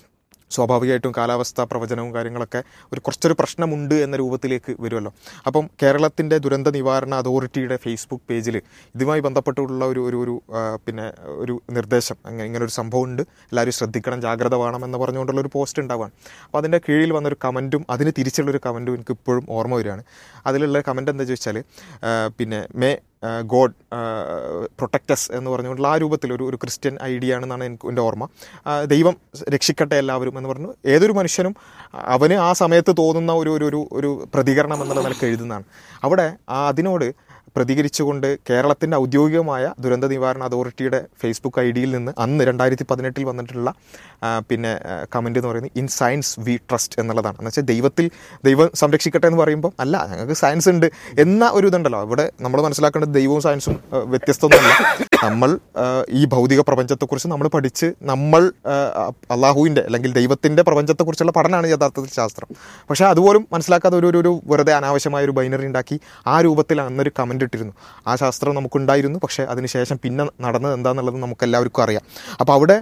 സ്വാഭാവികമായിട്ടും കാലാവസ്ഥാ പ്രവചനവും കാര്യങ്ങളൊക്കെ ഒരു കുറച്ചൊരു പ്രശ്നമുണ്ട് എന്ന രൂപത്തിലേക്ക് വരുമല്ലോ അപ്പം കേരളത്തിൻ്റെ ദുരന്ത നിവാരണ അതോറിറ്റിയുടെ ഫേസ്ബുക്ക് പേജിൽ ഇതുമായി ബന്ധപ്പെട്ടുള്ള ഒരു ഒരു ഒരു ആ, പിന്നെ ഒരു നിർദ്ദേശം അങ്ങനെ ഇങ്ങനെ ഒരു സംഭവം ഉണ്ട് എല്ലാവരും ശ്രദ്ധിക്കണം ജാഗ്രത വേണം എന്ന് പറഞ്ഞുകൊണ്ടുള്ള ഒരു പോസ്റ്റ് ഉണ്ടാവുകയാണ് അപ്പോൾ അതിൻ്റെ കീഴിൽ വന്നൊരു കമൻറ്റും അതിന് തിരിച്ചുള്ളൊരു കമൻറ്റും എനിക്ക് ഇപ്പോഴും ഓർമ്മ വരികയാണ് അതിലുള്ള കമൻറ്റ് എന്താ ചോദിച്ചാൽ ആ, പിന്നെ മേ ഗോഡ് പ്രൊട്ടക്റ്റസ് എന്ന് പറഞ്ഞുകൊണ്ടുള്ള ആ രൂപത്തിൽ ഒരു ഒരു ക്രിസ്ത്യൻ ഐഡിയ ആണെന്നാണ് എനിക്ക് എൻ്റെ ഓർമ്മ ആ, ദൈവം രക്ഷിക്കട്ടെ എല്ലാവരും എന്ന് പറഞ്ഞു ഏതൊരു മനുഷ്യനും അവന് ആ സമയത്ത് തോന്നുന്ന ഒരു ഒരു ഒരു ഒരു പ്രതികരണം എന്നുള്ള നിലക്ക് എഴുതുന്നതാണ് അവിടെ ആ അതിനോട് പ്രതികരിച്ചുകൊണ്ട് കേരളത്തിൻ്റെ ഔദ്യോഗികമായ ദുരന്ത നിവാരണ അതോറിറ്റിയുടെ ഫേസ്ബുക്ക് ഐ ഡിയിൽ നിന്ന് അന്ന് രണ്ടായിരത്തി പതിനെട്ടിൽ വന്നിട്ടുള്ള ആ, പിന്നെ കമൻറ്റ് എന്ന് പറയുന്നത് ഇൻ സയൻസ് വി ട്രസ്റ്റ് എന്നുള്ളതാണ് എന്ന് വെച്ചാൽ ദൈവത്തിൽ ദൈവം സംരക്ഷിക്കട്ടെ എന്ന് പറയുമ്പോൾ അല്ല ഞങ്ങൾക്ക് സയൻസ് ഉണ്ട് എന്ന ഒരു ഇതുണ്ടല്ലോ ഇവിടെ നമ്മൾ മനസ്സിലാക്കേണ്ടത് ദൈവവും സയൻസും ആ, വ്യത്യസ്തമൊന്നുമല്ല നമ്മൾ ആ, ഈ ഭൗതിക പ്രപഞ്ചത്തെക്കുറിച്ച് നമ്മൾ പഠിച്ച് നമ്മൾ ആ, അള്ളാഹുവിൻ്റെ അല്ലെങ്കിൽ ദൈവത്തിൻ്റെ പ്രപഞ്ചത്തെക്കുറിച്ചുള്ള പഠനമാണ് യഥാർത്ഥത്തിൽ ശാസ്ത്രം പക്ഷേ അതുപോലും മനസ്സിലാക്കാതെ ഒരു ഒരു- ഒരു വെറുതെ അനാവശ്യമായ ഒരു ബൈനറി ഉണ്ടാക്കി ആ രൂപത്തിൽ അന്നൊരു കമൻ്റ് ഇട്ടിരുന്നു ആ ശാസ്ത്രം നമുക്കുണ്ടായിരുന്നു പക്ഷേ അതിനുശേഷം പിന്നെ നടന്നത് എന്താണെന്നുള്ളത് നമുക്ക് എല്ലാവർക്കും അറിയാം അപ്പോൾ അവിടെ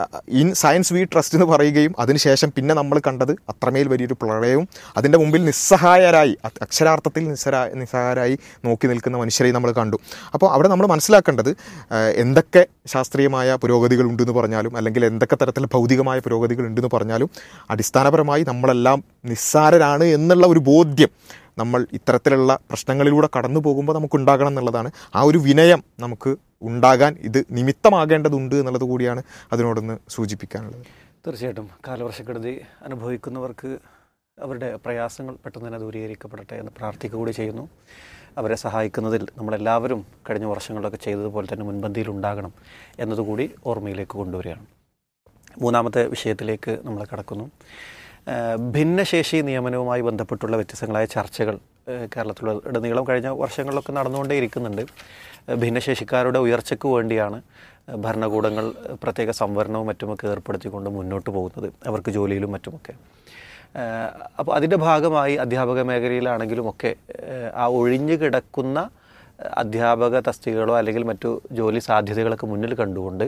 ഇൻ സയൻസ് വി ട്രസ്റ്റ് എന്ന് പറയുകയും അതിനുശേഷം പിന്നെ നമ്മൾ കണ്ടത് അത്രമേൽ വലിയൊരു പ്രളയവും അതിൻ്റെ മുമ്പിൽ നിസ്സഹായരായി അ- അക്ഷരാർത്ഥത്തിൽ നിസ്സരാ നിസ്സഹായരായി നോക്കി നിൽക്കുന്ന മനുഷ്യരെ നമ്മൾ കണ്ടു അപ്പോൾ അവിടെ നമ്മൾ മനസ്സിലാക്കേണ്ടത് ആ, എന്തൊക്കെ ശാസ്ത്രീയമായ പുരോഗതികൾ ഉണ്ടെന്ന് പറഞ്ഞാലും അല്ലെങ്കിൽ എന്തൊക്കെ തരത്തിൽ ഭൗതികമായ പുരോഗതികൾ ഉണ്ടെന്ന് പറഞ്ഞാലും അടിസ്ഥാനപരമായി നമ്മളെല്ലാം നിസ്സാരരാണ് എന്നുള്ള ഒരു ബോധ്യം നമ്മൾ ഇത്തരത്തിലുള്ള പ്രശ്നങ്ങളിലൂടെ കടന്നു പോകുമ്പോൾ നമുക്ക് ഉണ്ടാകണം എന്നുള്ളതാണ് ആ ഒരു വിനയം നമുക്ക് ഉണ്ടാകാൻ ഇത് നിമിത്തമാകേണ്ടതുണ്ട് എന്നുള്ളത് കൂടിയാണ് അതിനോടൊന്ന് സൂചിപ്പിക്കാനുള്ളത് തീർച്ചയായിട്ടും കാലവർഷക്കെടുതി അനുഭവിക്കുന്നവർക്ക് അവരുടെ പ്രയാസങ്ങൾ പെട്ടെന്ന് തന്നെ ദൂരീകരിക്കപ്പെടട്ടെ എന്ന് പ്രാർത്ഥിക്കുക കൂടി ചെയ്യുന്നു അവരെ സഹായിക്കുന്നതിൽ നമ്മളെല്ലാവരും കഴിഞ്ഞ വർഷങ്ങളിലൊക്കെ ചെയ്തതുപോലെ തന്നെ മുൻപന്തിയിൽ ഉണ്ടാകണം എന്നതുകൂടി ഓർമ്മയിലേക്ക് കൊണ്ടുവരികയാണ് മൂന്നാമത്തെ വിഷയത്തിലേക്ക് നമ്മൾ കടക്കുന്നു ഏഹ് ഭിന്നശേഷി നിയമനവുമായി ബന്ധപ്പെട്ടുള്ള വ്യത്യസ്തങ്ങളായ ചർച്ചകൾ ഏഹ് കേരളത്തിലുടനീളം കഴിഞ്ഞ വർഷങ്ങളിലൊക്കെ നടന്നുകൊണ്ടേ ഇരിക്കുന്നുണ്ട് ഏഹ് ഭിന്നശേഷിക്കാരുടെ ഉയർച്ചയ്ക്ക് വേണ്ടിയാണ് ഏഹ് ഭരണകൂടങ്ങൾ ഏഹ് പ്രത്യേക സംവരണവും മറ്റുമൊക്കെ ഏർപ്പെടുത്തിക്കൊണ്ട് മുന്നോട്ട് പോകുന്നത് അവർക്ക് ജോലിയിലും മറ്റുമൊക്കെ ഏഹ് അപ്പോൾ അതിൻ്റെ ഭാഗമായി അധ്യാപക മേഖലയിലാണെങ്കിലും ഒക്കെ ഏഹ് ആ ഒഴിഞ്ഞു കിടക്കുന്ന ഏഹ് അധ്യാപക തസ്തികകളോ അല്ലെങ്കിൽ മറ്റു ജോലി സാധ്യതകളൊക്കെ മുന്നിൽ കണ്ടുകൊണ്ട്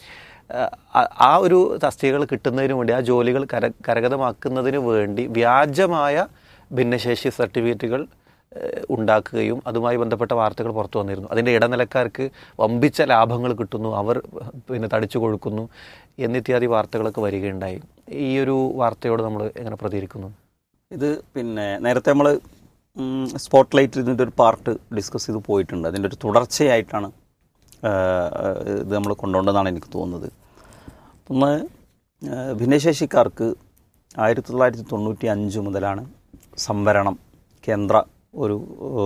ഏഹ് ആ- ആ ഒരു തസ്തികകൾ കിട്ടുന്നതിന് വേണ്ടി ആ ജോലികൾ കര കരഗതമാക്കുന്നതിന് വേണ്ടി വ്യാജമായ ഭിന്നശേഷി സർട്ടിഫിക്കറ്റുകൾ ഏഹ് ഉണ്ടാക്കുകയും അതുമായി ബന്ധപ്പെട്ട വാർത്തകൾ പുറത്തു വന്നിരുന്നു അതിൻ്റെ ഇടനിലക്കാർക്ക് വമ്പിച്ച ലാഭങ്ങൾ കിട്ടുന്നു അവർ പിന്നെ തടിച്ചു കൊഴുക്കുന്നു എന്നിത്യാദി വാർത്തകളൊക്കെ വരികയുണ്ടായി ഈ ഒരു വാർത്തയോട് നമ്മൾ എങ്ങനെ പ്രതികരിക്കുന്നു ഇത് പിന്നെ നേരത്തെ നമ്മൾ സ്പോട്ട് ലൈറ്റിൽ ഇതിൻ്റെ ഒരു പാർട്ട് ഡിസ്കസ് ചെയ്ത് പോയിട്ടുണ്ട് അതിൻ്റെ ഒരു തുടർച്ചയായിട്ടാണ് ആ, ഇത് നമ്മൾ കൊണ്ടുപോകേണ്ടതെന്നാണ് എനിക്ക് തോന്നുന്നത് ഒന്ന് ആ, ഭിന്നശേഷിക്കാർക്ക് ആയിരത്തി തൊള്ളായിരത്തി തൊണ്ണൂറ്റി അഞ്ച് മുതലാണ് സംവരണം കേന്ദ്ര ഒരു ഓ,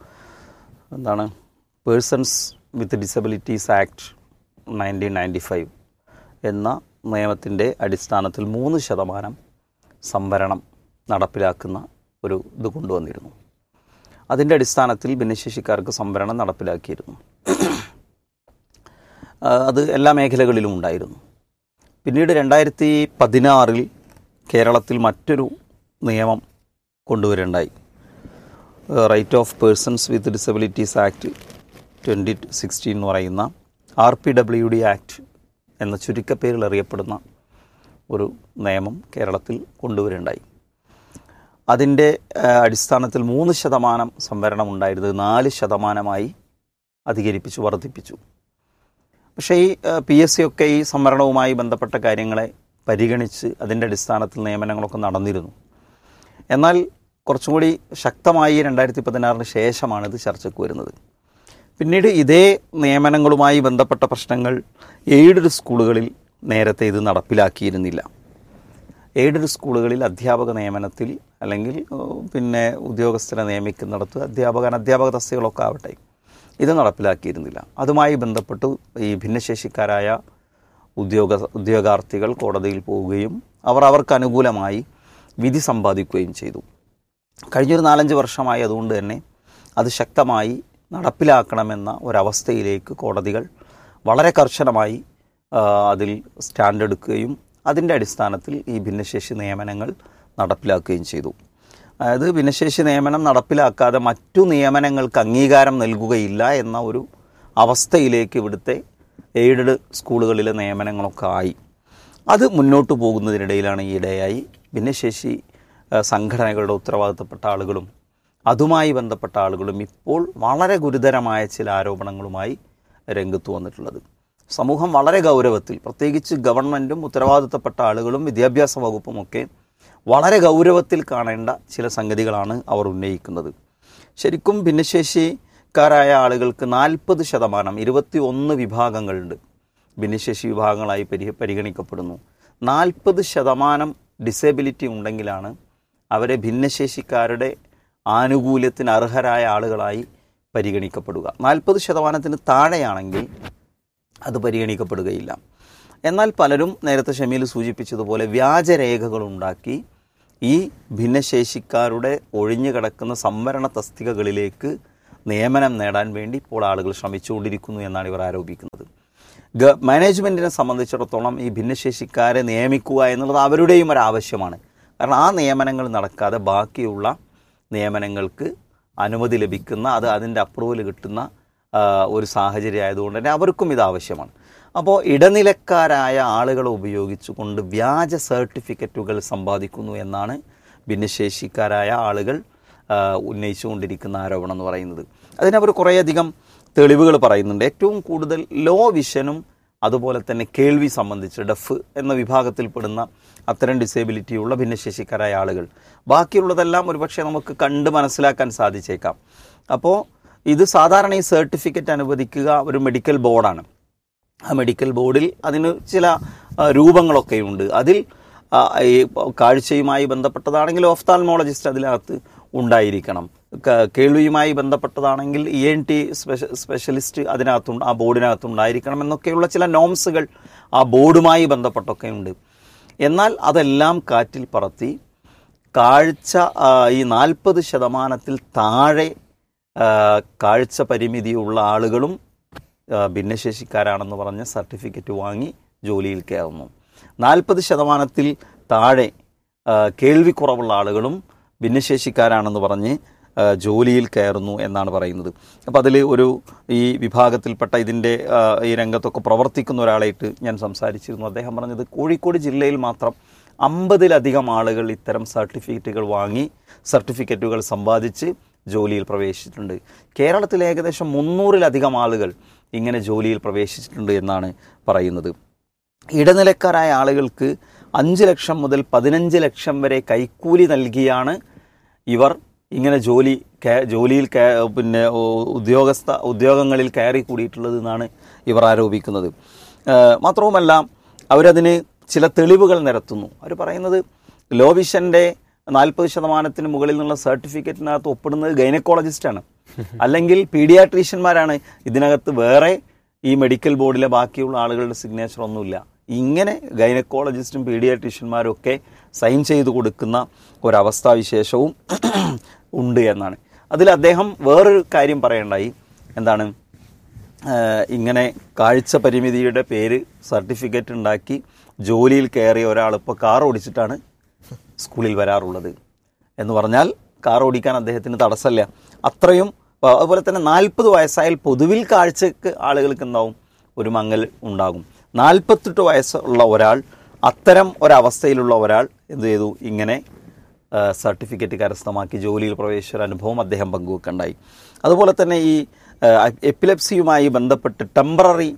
എന്താണ് persons with disabilities act nineteen ninety five എന്ന നിയമത്തിൻ്റെ അടിസ്ഥാനത്തിൽ മൂന്ന് ശതമാനം സംവരണം നടപ്പിലാക്കുന്ന ഒരു ഇത് കൊണ്ടുവന്നിരുന്നു അതിൻ്റെ അടിസ്ഥാനത്തിൽ ഭിന്നശേഷിക്കാർക്ക് സംവരണം നടപ്പിലാക്കിയിരുന്നു ആ, അത് എല്ലാ മേഖലകളിലും ഉണ്ടായിരുന്നു പിന്നീട് രണ്ടായിരത്തി പതിനാറിൽ കേരളത്തിൽ മറ്റൊരു നിയമം കൊണ്ടുവരുണ്ടായി right of persons with disabilities act twenty sixteen എന്ന് പറയുന്ന R P W D act എന്ന ചുരുക്കപ്പേരിൽ അറിയപ്പെടുന്ന ഒരു നിയമം കേരളത്തിൽ കൊണ്ടുവരുണ്ടായി അതിൻ്റെ ആ, അടിസ്ഥാനത്തിൽ മൂന്ന് ശതമാനം സംവരണം ഉണ്ടായിരുന്നത് നാല് ശതമാനമായി അധികരിപ്പിച്ചു വർദ്ധിപ്പിച്ചു പക്ഷേ ഈ പി എസ് സി ഒക്കെ ഈ സംവരണവുമായി ബന്ധപ്പെട്ട കാര്യങ്ങളെ പരിഗണിച്ച് അതിൻ്റെ അടിസ്ഥാനത്തിൽ നിയമനങ്ങളൊക്കെ നടന്നിരുന്നു എന്നാൽ കുറച്ചും കൂടി ശക്തമായി രണ്ടായിരത്തി പതിനാറിന് ശേഷമാണ് ഇത് ചർച്ചയ്ക്ക് വരുന്നത് പിന്നീട് ഇതേ നിയമനങ്ങളുമായി ബന്ധപ്പെട്ട പ്രശ്നങ്ങൾ എയ്ഡഡ് സ്കൂളുകളിൽ നേരത്തെ ഇത് നടപ്പിലാക്കിയിരുന്നില്ല എയ്ഡഡ് സ്കൂളുകളിൽ അധ്യാപക നിയമനത്തിൽ അല്ലെങ്കിൽ ഏഹ്, പിന്നെ ഉദ്യോഗസ്ഥരെ നിയമിക്കുന്നിടത്ത് അധ്യാപക അനധ്യാപക തസ്തികളൊക്കെ ആവട്ടെ ഇത് നടപ്പിലാക്കിയിരുന്നില്ല അതുമായി ബന്ധപ്പെട്ട് ഈ ഭിന്നശേഷിക്കാരായ ഉദ്യോഗ ഉദ്യോഗാർത്ഥികൾ കോടതിയിൽ പോവുകയും അവർ അവർക്ക് അനുകൂലമായി വിധി സമ്പാദിക്കുകയും ചെയ്തു കഴിഞ്ഞൊരു നാലഞ്ച് വർഷമായി അതുകൊണ്ട് തന്നെ അത് ശക്തമായി നടപ്പിലാക്കണമെന്ന ഒരവസ്ഥയിലേക്ക് കോടതികൾ വളരെ കർശനമായി ആ, അതിൽ സ്റ്റാൻഡ് എടുക്കുകയും അതിൻ്റെ അടിസ്ഥാനത്തിൽ ഈ ഭിന്നശേഷി നിയമനങ്ങൾ നടപ്പിലാക്കുകയും ചെയ്തു അതായത് ഭിന്നശേഷി നിയമനം നടപ്പിലാക്കാതെ മറ്റു നിയമനങ്ങൾക്ക് അംഗീകാരം നൽകുകയില്ല എന്ന ഒരു അവസ്ഥയിലേക്ക് ഇവിടുത്തെ എയ്ഡഡ് സ്കൂളുകളിലെ നിയമനങ്ങളൊക്കെ ആയി അത് മുന്നോട്ട് പോകുന്നതിനിടയിലാണ് ഈയിടെയായി ഭിന്നശേഷി ആ, സംഘടനകളുടെ ഉത്തരവാദിത്തപ്പെട്ട ആളുകളും അതുമായി ബന്ധപ്പെട്ട ആളുകളും ഇപ്പോൾ വളരെ ഗുരുതരമായ ചില ആരോപണങ്ങളുമായി രംഗത്ത് വന്നിട്ടുള്ളത് സമൂഹം വളരെ ഗൗരവത്തിൽ പ്രത്യേകിച്ച് ഗവൺമെൻറ്റും ഉത്തരവാദിത്തപ്പെട്ട ആളുകളും വിദ്യാഭ്യാസ വകുപ്പും ഒക്കെ വളരെ ഗൗരവത്തിൽ കാണേണ്ട ചില സംഗതികളാണ് അവർ ഉന്നയിക്കുന്നത് ശരിക്കും ഭിന്നശേഷിക്കാരായ ആളുകൾക്ക് നാൽപ്പത് ശതമാനം ഇരുപത്തി ഒന്ന് വിഭാഗങ്ങളുണ്ട് ഭിന്നശേഷി വിഭാഗങ്ങളായി പരി പരിഗണിക്കപ്പെടുന്നു നാൽപ്പത് ശതമാനം ഡിസേബിലിറ്റി ഉണ്ടെങ്കിലാണ് അവരെ ഭിന്നശേഷിക്കാരുടെ ആനുകൂല്യത്തിന് അർഹരായ ആളുകളായി പരിഗണിക്കപ്പെടുക നാൽപ്പത് ശതമാനത്തിന് താഴെയാണെങ്കിൽ അത് പരിഗണിക്കപ്പെടുകയില്ല എന്നാൽ പലരും നേരത്തെ ഷമീൽ സൂചിപ്പിച്ചതുപോലെ വ്യാജരേഖകൾ ഉണ്ടാക്കി ഈ ഭിന്നശേഷിക്കാരുടെ ഒഴിഞ്ഞു കിടക്കുന്ന സംവരണ തസ്തികകളിലേക്ക് നിയമനം നേടാൻ വേണ്ടി ഇപ്പോൾ ആളുകൾ ശ്രമിച്ചുകൊണ്ടിരിക്കുന്നു എന്നാണ് ഇവർ ആരോപിക്കുന്നത് ഗ മാനേജ്മെൻറ്റിനെ സംബന്ധിച്ചിടത്തോളം ഈ ഭിന്നശേഷിക്കാരെ നിയമിക്കുക എന്നുള്ളത് അവരുടെയും ഒരു ആവശ്യമാണ് കാരണം ആ നിയമനങ്ങൾ നടക്കാതെ ബാക്കിയുള്ള നിയമനങ്ങൾക്ക് അനുമതി ലഭിക്കുന്ന അത് അതിൻ്റെ അപ്രൂവൽ കിട്ടുന്ന ആ, ഒരു സാഹചര്യം ആയതുകൊണ്ട് തന്നെ അവർക്കും ഇത് ആവശ്യമാണ് അപ്പോൾ ഇടനിലക്കാരായ ആളുകളെ ഉപയോഗിച്ചുകൊണ്ട് വ്യാജ സർട്ടിഫിക്കറ്റുകൾ സമ്പാദിക്കുന്നു എന്നാണ് ഭിന്നശേഷിക്കാരായ ആളുകൾ ആ, ഉന്നയിച്ചുകൊണ്ടിരിക്കുന്ന ആരോപണം എന്ന് പറയുന്നത് അതിനവർ കുറേയധികം തെളിവുകൾ പറയുന്നുണ്ട് ഏറ്റവും കൂടുതൽ ലോ വിഷനും അതുപോലെ തന്നെ കേൾവി സംബന്ധിച്ച് ഡഫ് എന്ന വിഭാഗത്തിൽപ്പെടുന്ന അത്തരം ഡിസേബിലിറ്റി ഉള്ള ഭിന്നശേഷിക്കാരായ ആളുകൾ ബാക്കിയുള്ളതെല്ലാം ഒരുപക്ഷെ നമുക്ക് കണ്ട് മനസ്സിലാക്കാൻ സാധിച്ചേക്കാം അപ്പോൾ ഇത് സാധാരണ ഈ സർട്ടിഫിക്കറ്റ് അനുവദിക്കുക ഒരു മെഡിക്കൽ ബോർഡാണ് ആ മെഡിക്കൽ ബോർഡിൽ അതിന് ചില ആ, രൂപങ്ങളൊക്കെയുണ്ട് അതിൽ ആ, ഈ കാഴ്ചയുമായി ബന്ധപ്പെട്ടതാണെങ്കിൽ ഓഫ്താൽമോളജിസ്റ്റ് അതിനകത്ത് ഉണ്ടായിരിക്കണം ക- കേൾവിയുമായി ബന്ധപ്പെട്ടതാണെങ്കിൽ ഇ എൻ ടി സ്പെഷ സ്പെഷ്യലിസ്റ്റ് അതിനകത്ത് ആ ബോർഡിനകത്ത് ഉണ്ടായിരിക്കണം എന്നൊക്കെയുള്ള ചില നോംസുകൾ ആ ബോർഡുമായി ബന്ധപ്പെട്ടൊക്കെ ഉണ്ട് എന്നാൽ അതെല്ലാം കാറ്റിൽ പറത്തി കാഴ്ച ആ, ഈ നാൽപ്പത് ശതമാനത്തിൽ താഴെ ആ, കാഴ്ച പരിമിതിയുള്ള ആളുകളും ആ, ഭിന്നശേഷിക്കാരാണെന്ന് പറഞ്ഞ് സർട്ടിഫിക്കറ്റ് വാങ്ങി ജോലിയിൽ കയറുന്നു നാൽപ്പത് ശതമാനത്തിൽ താഴെ ആ, കേൾവിക്കുറവുള്ള ആളുകളും ഭിന്നശേഷിക്കാരാണെന്ന് പറഞ്ഞ് ആ, ജോലിയിൽ കയറുന്നു എന്നാണ് പറയുന്നത് അപ്പോൾ അതിൽ ഒരു ഈ വിഭാഗത്തിൽപ്പെട്ട ഇതിൻ്റെ ആ, ഈ രംഗത്തൊക്കെ പ്രവർത്തിക്കുന്ന ഒരാളായിട്ട് ഞാൻ സംസാരിച്ചിരുന്നു അദ്ദേഹം പറഞ്ഞത് കോഴിക്കോട് ജില്ലയിൽ മാത്രം അമ്പതിലധികം ആളുകൾ ഇത്തരം സർട്ടിഫിക്കറ്റുകൾ വാങ്ങി സർട്ടിഫിക്കറ്റുകൾ സമ്പാദിച്ച് ജോലിയിൽ പ്രവേശിച്ചിട്ടുണ്ട് കേരളത്തിൽ ഏകദേശം മുന്നൂറിലധികം ആളുകൾ ഇങ്ങനെ ജോലിയിൽ പ്രവേശിച്ചിട്ടുണ്ട് എന്നാണ് പറയുന്നത് ഇടനിലക്കാരായ ആളുകൾക്ക് അഞ്ച് ലക്ഷം മുതൽ പതിനഞ്ച് ലക്ഷം വരെ കൈക്കൂലി നൽകിയാണ് ഇവർ ഇങ്ങനെ ജോലി കേ- ജോലിയിൽ കേ- പിന്നെ ഉ- ഉദ്യോഗസ്ഥ ഉദ്യോഗങ്ങളിൽ കയറി കൂടിയിട്ടുള്ളത് എന്നാണ് ഇവർ ആരോപിക്കുന്നത് ഏഹ് മാത്രവുമല്ല അവരതിന് ചില തെളിവുകൾ നിരത്തുന്നു അവർ പറയുന്നത് ലോവിഷൻ്റെ നാൽപ്പത് ശതമാനത്തിന് മുകളിൽ നിന്നുള്ള സർട്ടിഫിക്കറ്റിനകത്ത് ഒപ്പിടുന്നത് ഗൈനക്കോളജിസ്റ്റാണ് അല്ലെങ്കിൽ പീഡിയാട്രീഷ്യന്മാരാണ് ഇതിനകത്ത് വേറെ ഈ മെഡിക്കൽ ബോർഡിലെ ബാക്കിയുള്ള ആളുകളുടെ സിഗ്നേച്ചർ ഒന്നുമില്ല ഇങ്ങനെ ഗൈനക്കോളജിസ്റ്റും പീഡിയാട്രീഷ്യന്മാരും ഒക്കെ സൈൻ ചെയ്ത് കൊടുക്കുന്ന ഒരവസ്ഥാവിശേഷവും ഉണ്ട് എന്നാണ് അതിൽ അദ്ദേഹം വേറൊരു കാര്യം പറയണ്ടായി എന്താണ് ഏഹ് ഇങ്ങനെ കാഴ്ച പരിമിതിയുടെ പേര് സർട്ടിഫിക്കറ്റ് ഉണ്ടാക്കി ജോലിയിൽ കയറിയ ഒരാൾ ഇപ്പോൾ കാർ ഓടിച്ചിട്ടാണ് സ്കൂളിൽ വരാറുള്ളത് എന്ന് പറഞ്ഞാൽ കാർ ഓടിക്കാൻ അദ്ദേഹത്തിന് തടസ്സമില്ല അത്രയും ആ, അതുപോലെ തന്നെ നാൽപ്പത് വയസ്സായാൽ പൊതുവിൽ കാഴ്ചക്ക് ആളുകൾക്ക് എന്താവും ഒരു മങ്ങൽ ഉണ്ടാകും നാൽപ്പത്തെട്ട് വയസ്സുള്ള ഒരാൾ അത്തരം ഒരവസ്ഥയിലുള്ള ഒരാൾ എന്ത് ചെയ്തു ഇങ്ങനെ ആ, സർട്ടിഫിക്കറ്റ് കരസ്ഥമാക്കി ജോലിയിൽ പ്രവേശിച്ച ഒരു അനുഭവം അദ്ദേഹം പങ്കുവെക്കുണ്ടായി അതുപോലെ തന്നെ ഈ ആ, എപ്പിലെപ്സിയുമായി ബന്ധപ്പെട്ട് ടെമ്പററി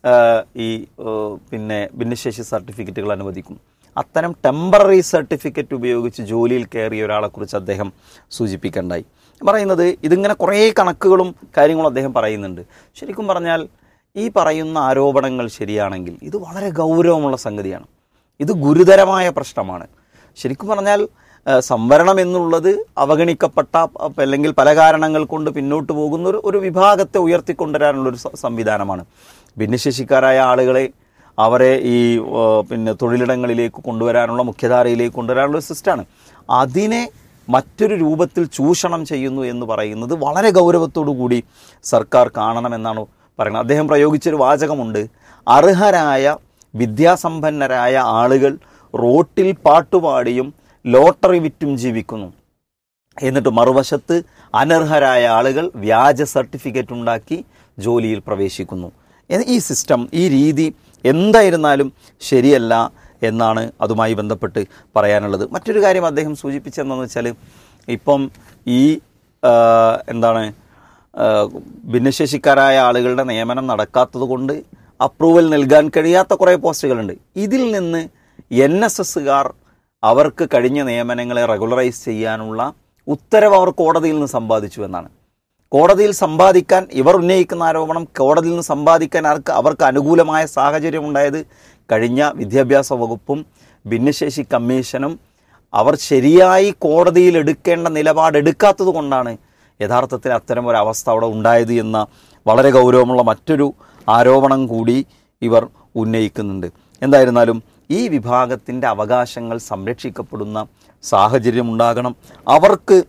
ഈ ആ, പിന്നെ ഭിന്നശേഷി സർട്ടിഫിക്കറ്റുകൾ അനുവദിക്കും അത്തരം ടെമ്പററി സർട്ടിഫിക്കറ്റ് ഉപയോഗിച്ച് ജോലിയിൽ കയറിയ ഒരാളെക്കുറിച്ച് അദ്ദേഹം സൂചിപ്പിക്കണ്ടായി പറയുന്നത് ഇതിങ്ങനെ കുറേ കണക്കുകളും കാര്യങ്ങളും അദ്ദേഹം പറയുന്നുണ്ട് ശരിക്കും പറഞ്ഞാൽ ഈ പറയുന്ന ആരോപണങ്ങൾ ശരിയാണെങ്കിൽ ഇത് വളരെ ഗൗരവമുള്ള സംഗതിയാണ് ഇത് ഗുരുതരമായ പ്രശ്നമാണ് ശരിക്കും പറഞ്ഞാൽ ആ, സംവരണം എന്നുള്ളത് അവഗണിക്കപ്പെട്ട അ, അല്ലെങ്കിൽ പല കാരണങ്ങൾ കൊണ്ട് പിന്നോട്ട് പോകുന്ന ഒരു ഒരു വിഭാഗത്തെ ഉയർത്തിക്കൊണ്ടുവരാനുള്ള ഒരു സ- സംവിധാനമാണ് ഭിന്നശേഷിക്കാരായ ആളുകളെ അവരെ ഈ ആ, പിന്നെ തൊഴിലിടങ്ങളിലേക്ക് കൊണ്ടുവരാനുള്ള മുഖ്യധാരയിലേക്ക് കൊണ്ടുവരാനുള്ള ഒരു സിസ്റ്റമാണ് അതിനെ മറ്റൊരു രൂപത്തിൽ ചൂഷണം ചെയ്യുന്നു എന്ന് പറയുന്നത് വളരെ ഗൗരവത്തോടു കൂടി സർക്കാർ കാണണമെന്നാണ് പറയുന്നത് അദ്ദേഹം പ്രയോഗിച്ചൊരു വാചകമുണ്ട് അർഹരായ വിദ്യാസമ്പന്നരായ ആളുകൾ റോട്ടിൽ പാട്ടുപാടിയും ലോട്ടറി വിറ്റും ജീവിക്കുന്നു എന്നിട്ട് മറുവശത്ത് അനർഹരായ ആളുകൾ വ്യാജ സർട്ടിഫിക്കറ്റ് ഉണ്ടാക്കി ജോലിയിൽ പ്രവേശിക്കുന്നു എ- ഈ സിസ്റ്റം ഈ രീതി എന്തായിരുന്നാലും ശരിയല്ല എന്നാണ് അതുമായി ബന്ധപ്പെട്ട് പറയാനുള്ളത് മറ്റൊരു കാര്യം അദ്ദേഹം സൂചിപ്പിച്ചതെന്നു വെച്ചാൽ ഇപ്പം ഈ ആ, എന്താണ് ആ, ഭിന്നശേഷിക്കാരായ ആളുകളുടെ നിയമനം നടക്കാത്തത് കൊണ്ട് അപ്രൂവൽ നൽകാൻ കഴിയാത്ത കുറേ പോസ്റ്റുകളുണ്ട് ഇതിൽ നിന്ന് എൻ എസ് എസ്സുകാർ അവർക്ക് കഴിഞ്ഞ നിയമനങ്ങളെ റെഗുലറൈസ് ചെയ്യാനുള്ള ഉത്തരവ് അവർ കോടതിയിൽ നിന്ന് സമ്പാദിച്ചു എന്നാണ് കോടതിയിൽ സമ്പാദിക്കാൻ ഇവർ ഉന്നയിക്കുന്ന ആരോപണം കോടതിയിൽ നിന്ന് സമ്പാദിക്കാൻ അവർക്ക് അവർക്ക് അനുകൂലമായ സാഹചര്യം ഉണ്ടായത് കഴിഞ്ഞ വിദ്യാഭ്യാസ വകുപ്പും ഭിന്നശേഷി കമ്മീഷനും അവർ ശരിയായി കോടതിയിൽ എടുക്കേണ്ട നിലപാട് എടുക്കാത്തത് കൊണ്ടാണ് യഥാർത്ഥത്തിൽ അത്തരം ഒരു അവസ്ഥ അവിടെ ഉണ്ടായത് എന്ന വളരെ ഗൗരവമുള്ള മറ്റൊരു ആരോപണം കൂടി ഇവർ ഉന്നയിക്കുന്നുണ്ട് എന്തായിരുന്നാലും ഈ വിഭാഗത്തിൻ്റെ അവകാശങ്ങൾ സംരക്ഷിക്കപ്പെടുന്ന സാഹചര്യം ഉണ്ടാകണം അവർക്ക്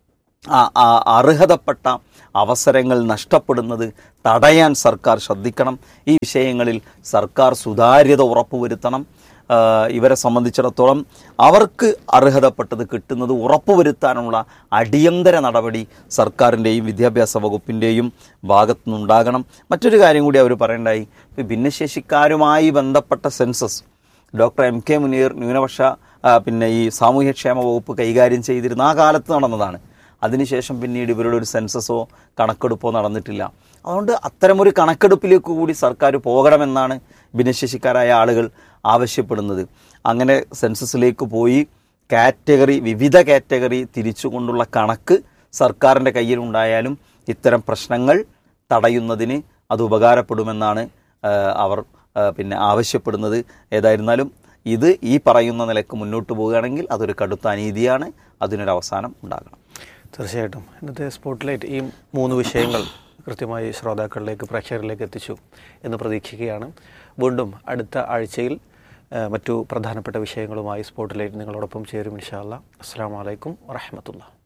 ആ- ആ അർഹതപ്പെട്ട അവസരങ്ങൾ നഷ്ടപ്പെടുന്നത് തടയാൻ സർക്കാർ ശ്രദ്ധിക്കണം ഈ വിഷയങ്ങളിൽ സർക്കാർ സുതാര്യത ഉറപ്പുവരുത്തണം ആ, ഇവരെ സംബന്ധിച്ചിടത്തോളം അവർക്ക് അർഹതപ്പെട്ടത് കിട്ടുന്നത് ഉറപ്പുവരുത്താനുള്ള അടിയന്തര നടപടി സർക്കാരിൻ്റെയും വിദ്യാഭ്യാസ വകുപ്പിൻ്റെയും ഭാഗത്തുനിന്നുണ്ടാകണം മറ്റൊരു കാര്യം കൂടി അവർ പറയേണ്ടായി ഇപ്പോൾ ഭിന്നശേഷിക്കാരുമായി ബന്ധപ്പെട്ട census doctor M K Muneer ന്യൂനപക്ഷ ആ, പിന്നെ ഈ സാമൂഹ്യക്ഷേമ വകുപ്പ് കൈകാര്യം ചെയ്തിരുന്ന ആ കാലത്ത് നടന്നതാണ് അതിനുശേഷം പിന്നീട് ഇവരുടെ ഒരു സെൻസസോ കണക്കെടുപ്പോ നടന്നിട്ടില്ല അതുകൊണ്ട് അത്തരമൊരു കണക്കെടുപ്പിലേക്ക് കൂടി സർക്കാർ പോകണമെന്നാണ് ഭിന്നശേഷിക്കാരായ ആളുകൾ ആവശ്യപ്പെടുന്നത് അങ്ങനെ സെൻസസിലേക്ക് പോയി കാറ്റഗറി വിവിധ കാറ്റഗറി തിരിച്ചുകൊണ്ടുള്ള കണക്ക് സർക്കാരിൻ്റെ കയ്യിലുണ്ടായാലും ഇത്തരം പ്രശ്നങ്ങൾ തടയുന്നതിന് അത് ഉപകാരപ്പെടുമെന്നാണ് ആ, അവർ ആ, പിന്നെ ആവശ്യപ്പെടുന്നത് ഏതായിരുന്നാലും ഇത് ഈ പറയുന്ന നിലക്ക് മുന്നോട്ട് പോവുകയാണെങ്കിൽ അതൊരു കടുത്ത അനീതിയാണ് അതിനൊരു അവസാനം ഉണ്ടാകണം തീർച്ചയായിട്ടും ഇന്നത്തെ സ്പോട്ട്ലൈറ്റ് ഈ മൂന്ന് വിഷയങ്ങൾ കൃത്യമായി ശ്രോതാക്കളിലേക്ക് പ്രേക്ഷകരിലേക്ക് എത്തിച്ചു എന്ന് പ്രതീക്ഷിക്കുകയാണ് വീണ്ടും അടുത്ത ആഴ്ചയിൽ ആ, മറ്റു പ്രധാനപ്പെട്ട വിഷയങ്ങളുമായി സ്പോട്ട്ലൈറ്റ് നിങ്ങളോടൊപ്പം ചേരും ഇൻഷാല്ല അസ്സാം വലൈക്കും വറഹമത്തുള്ള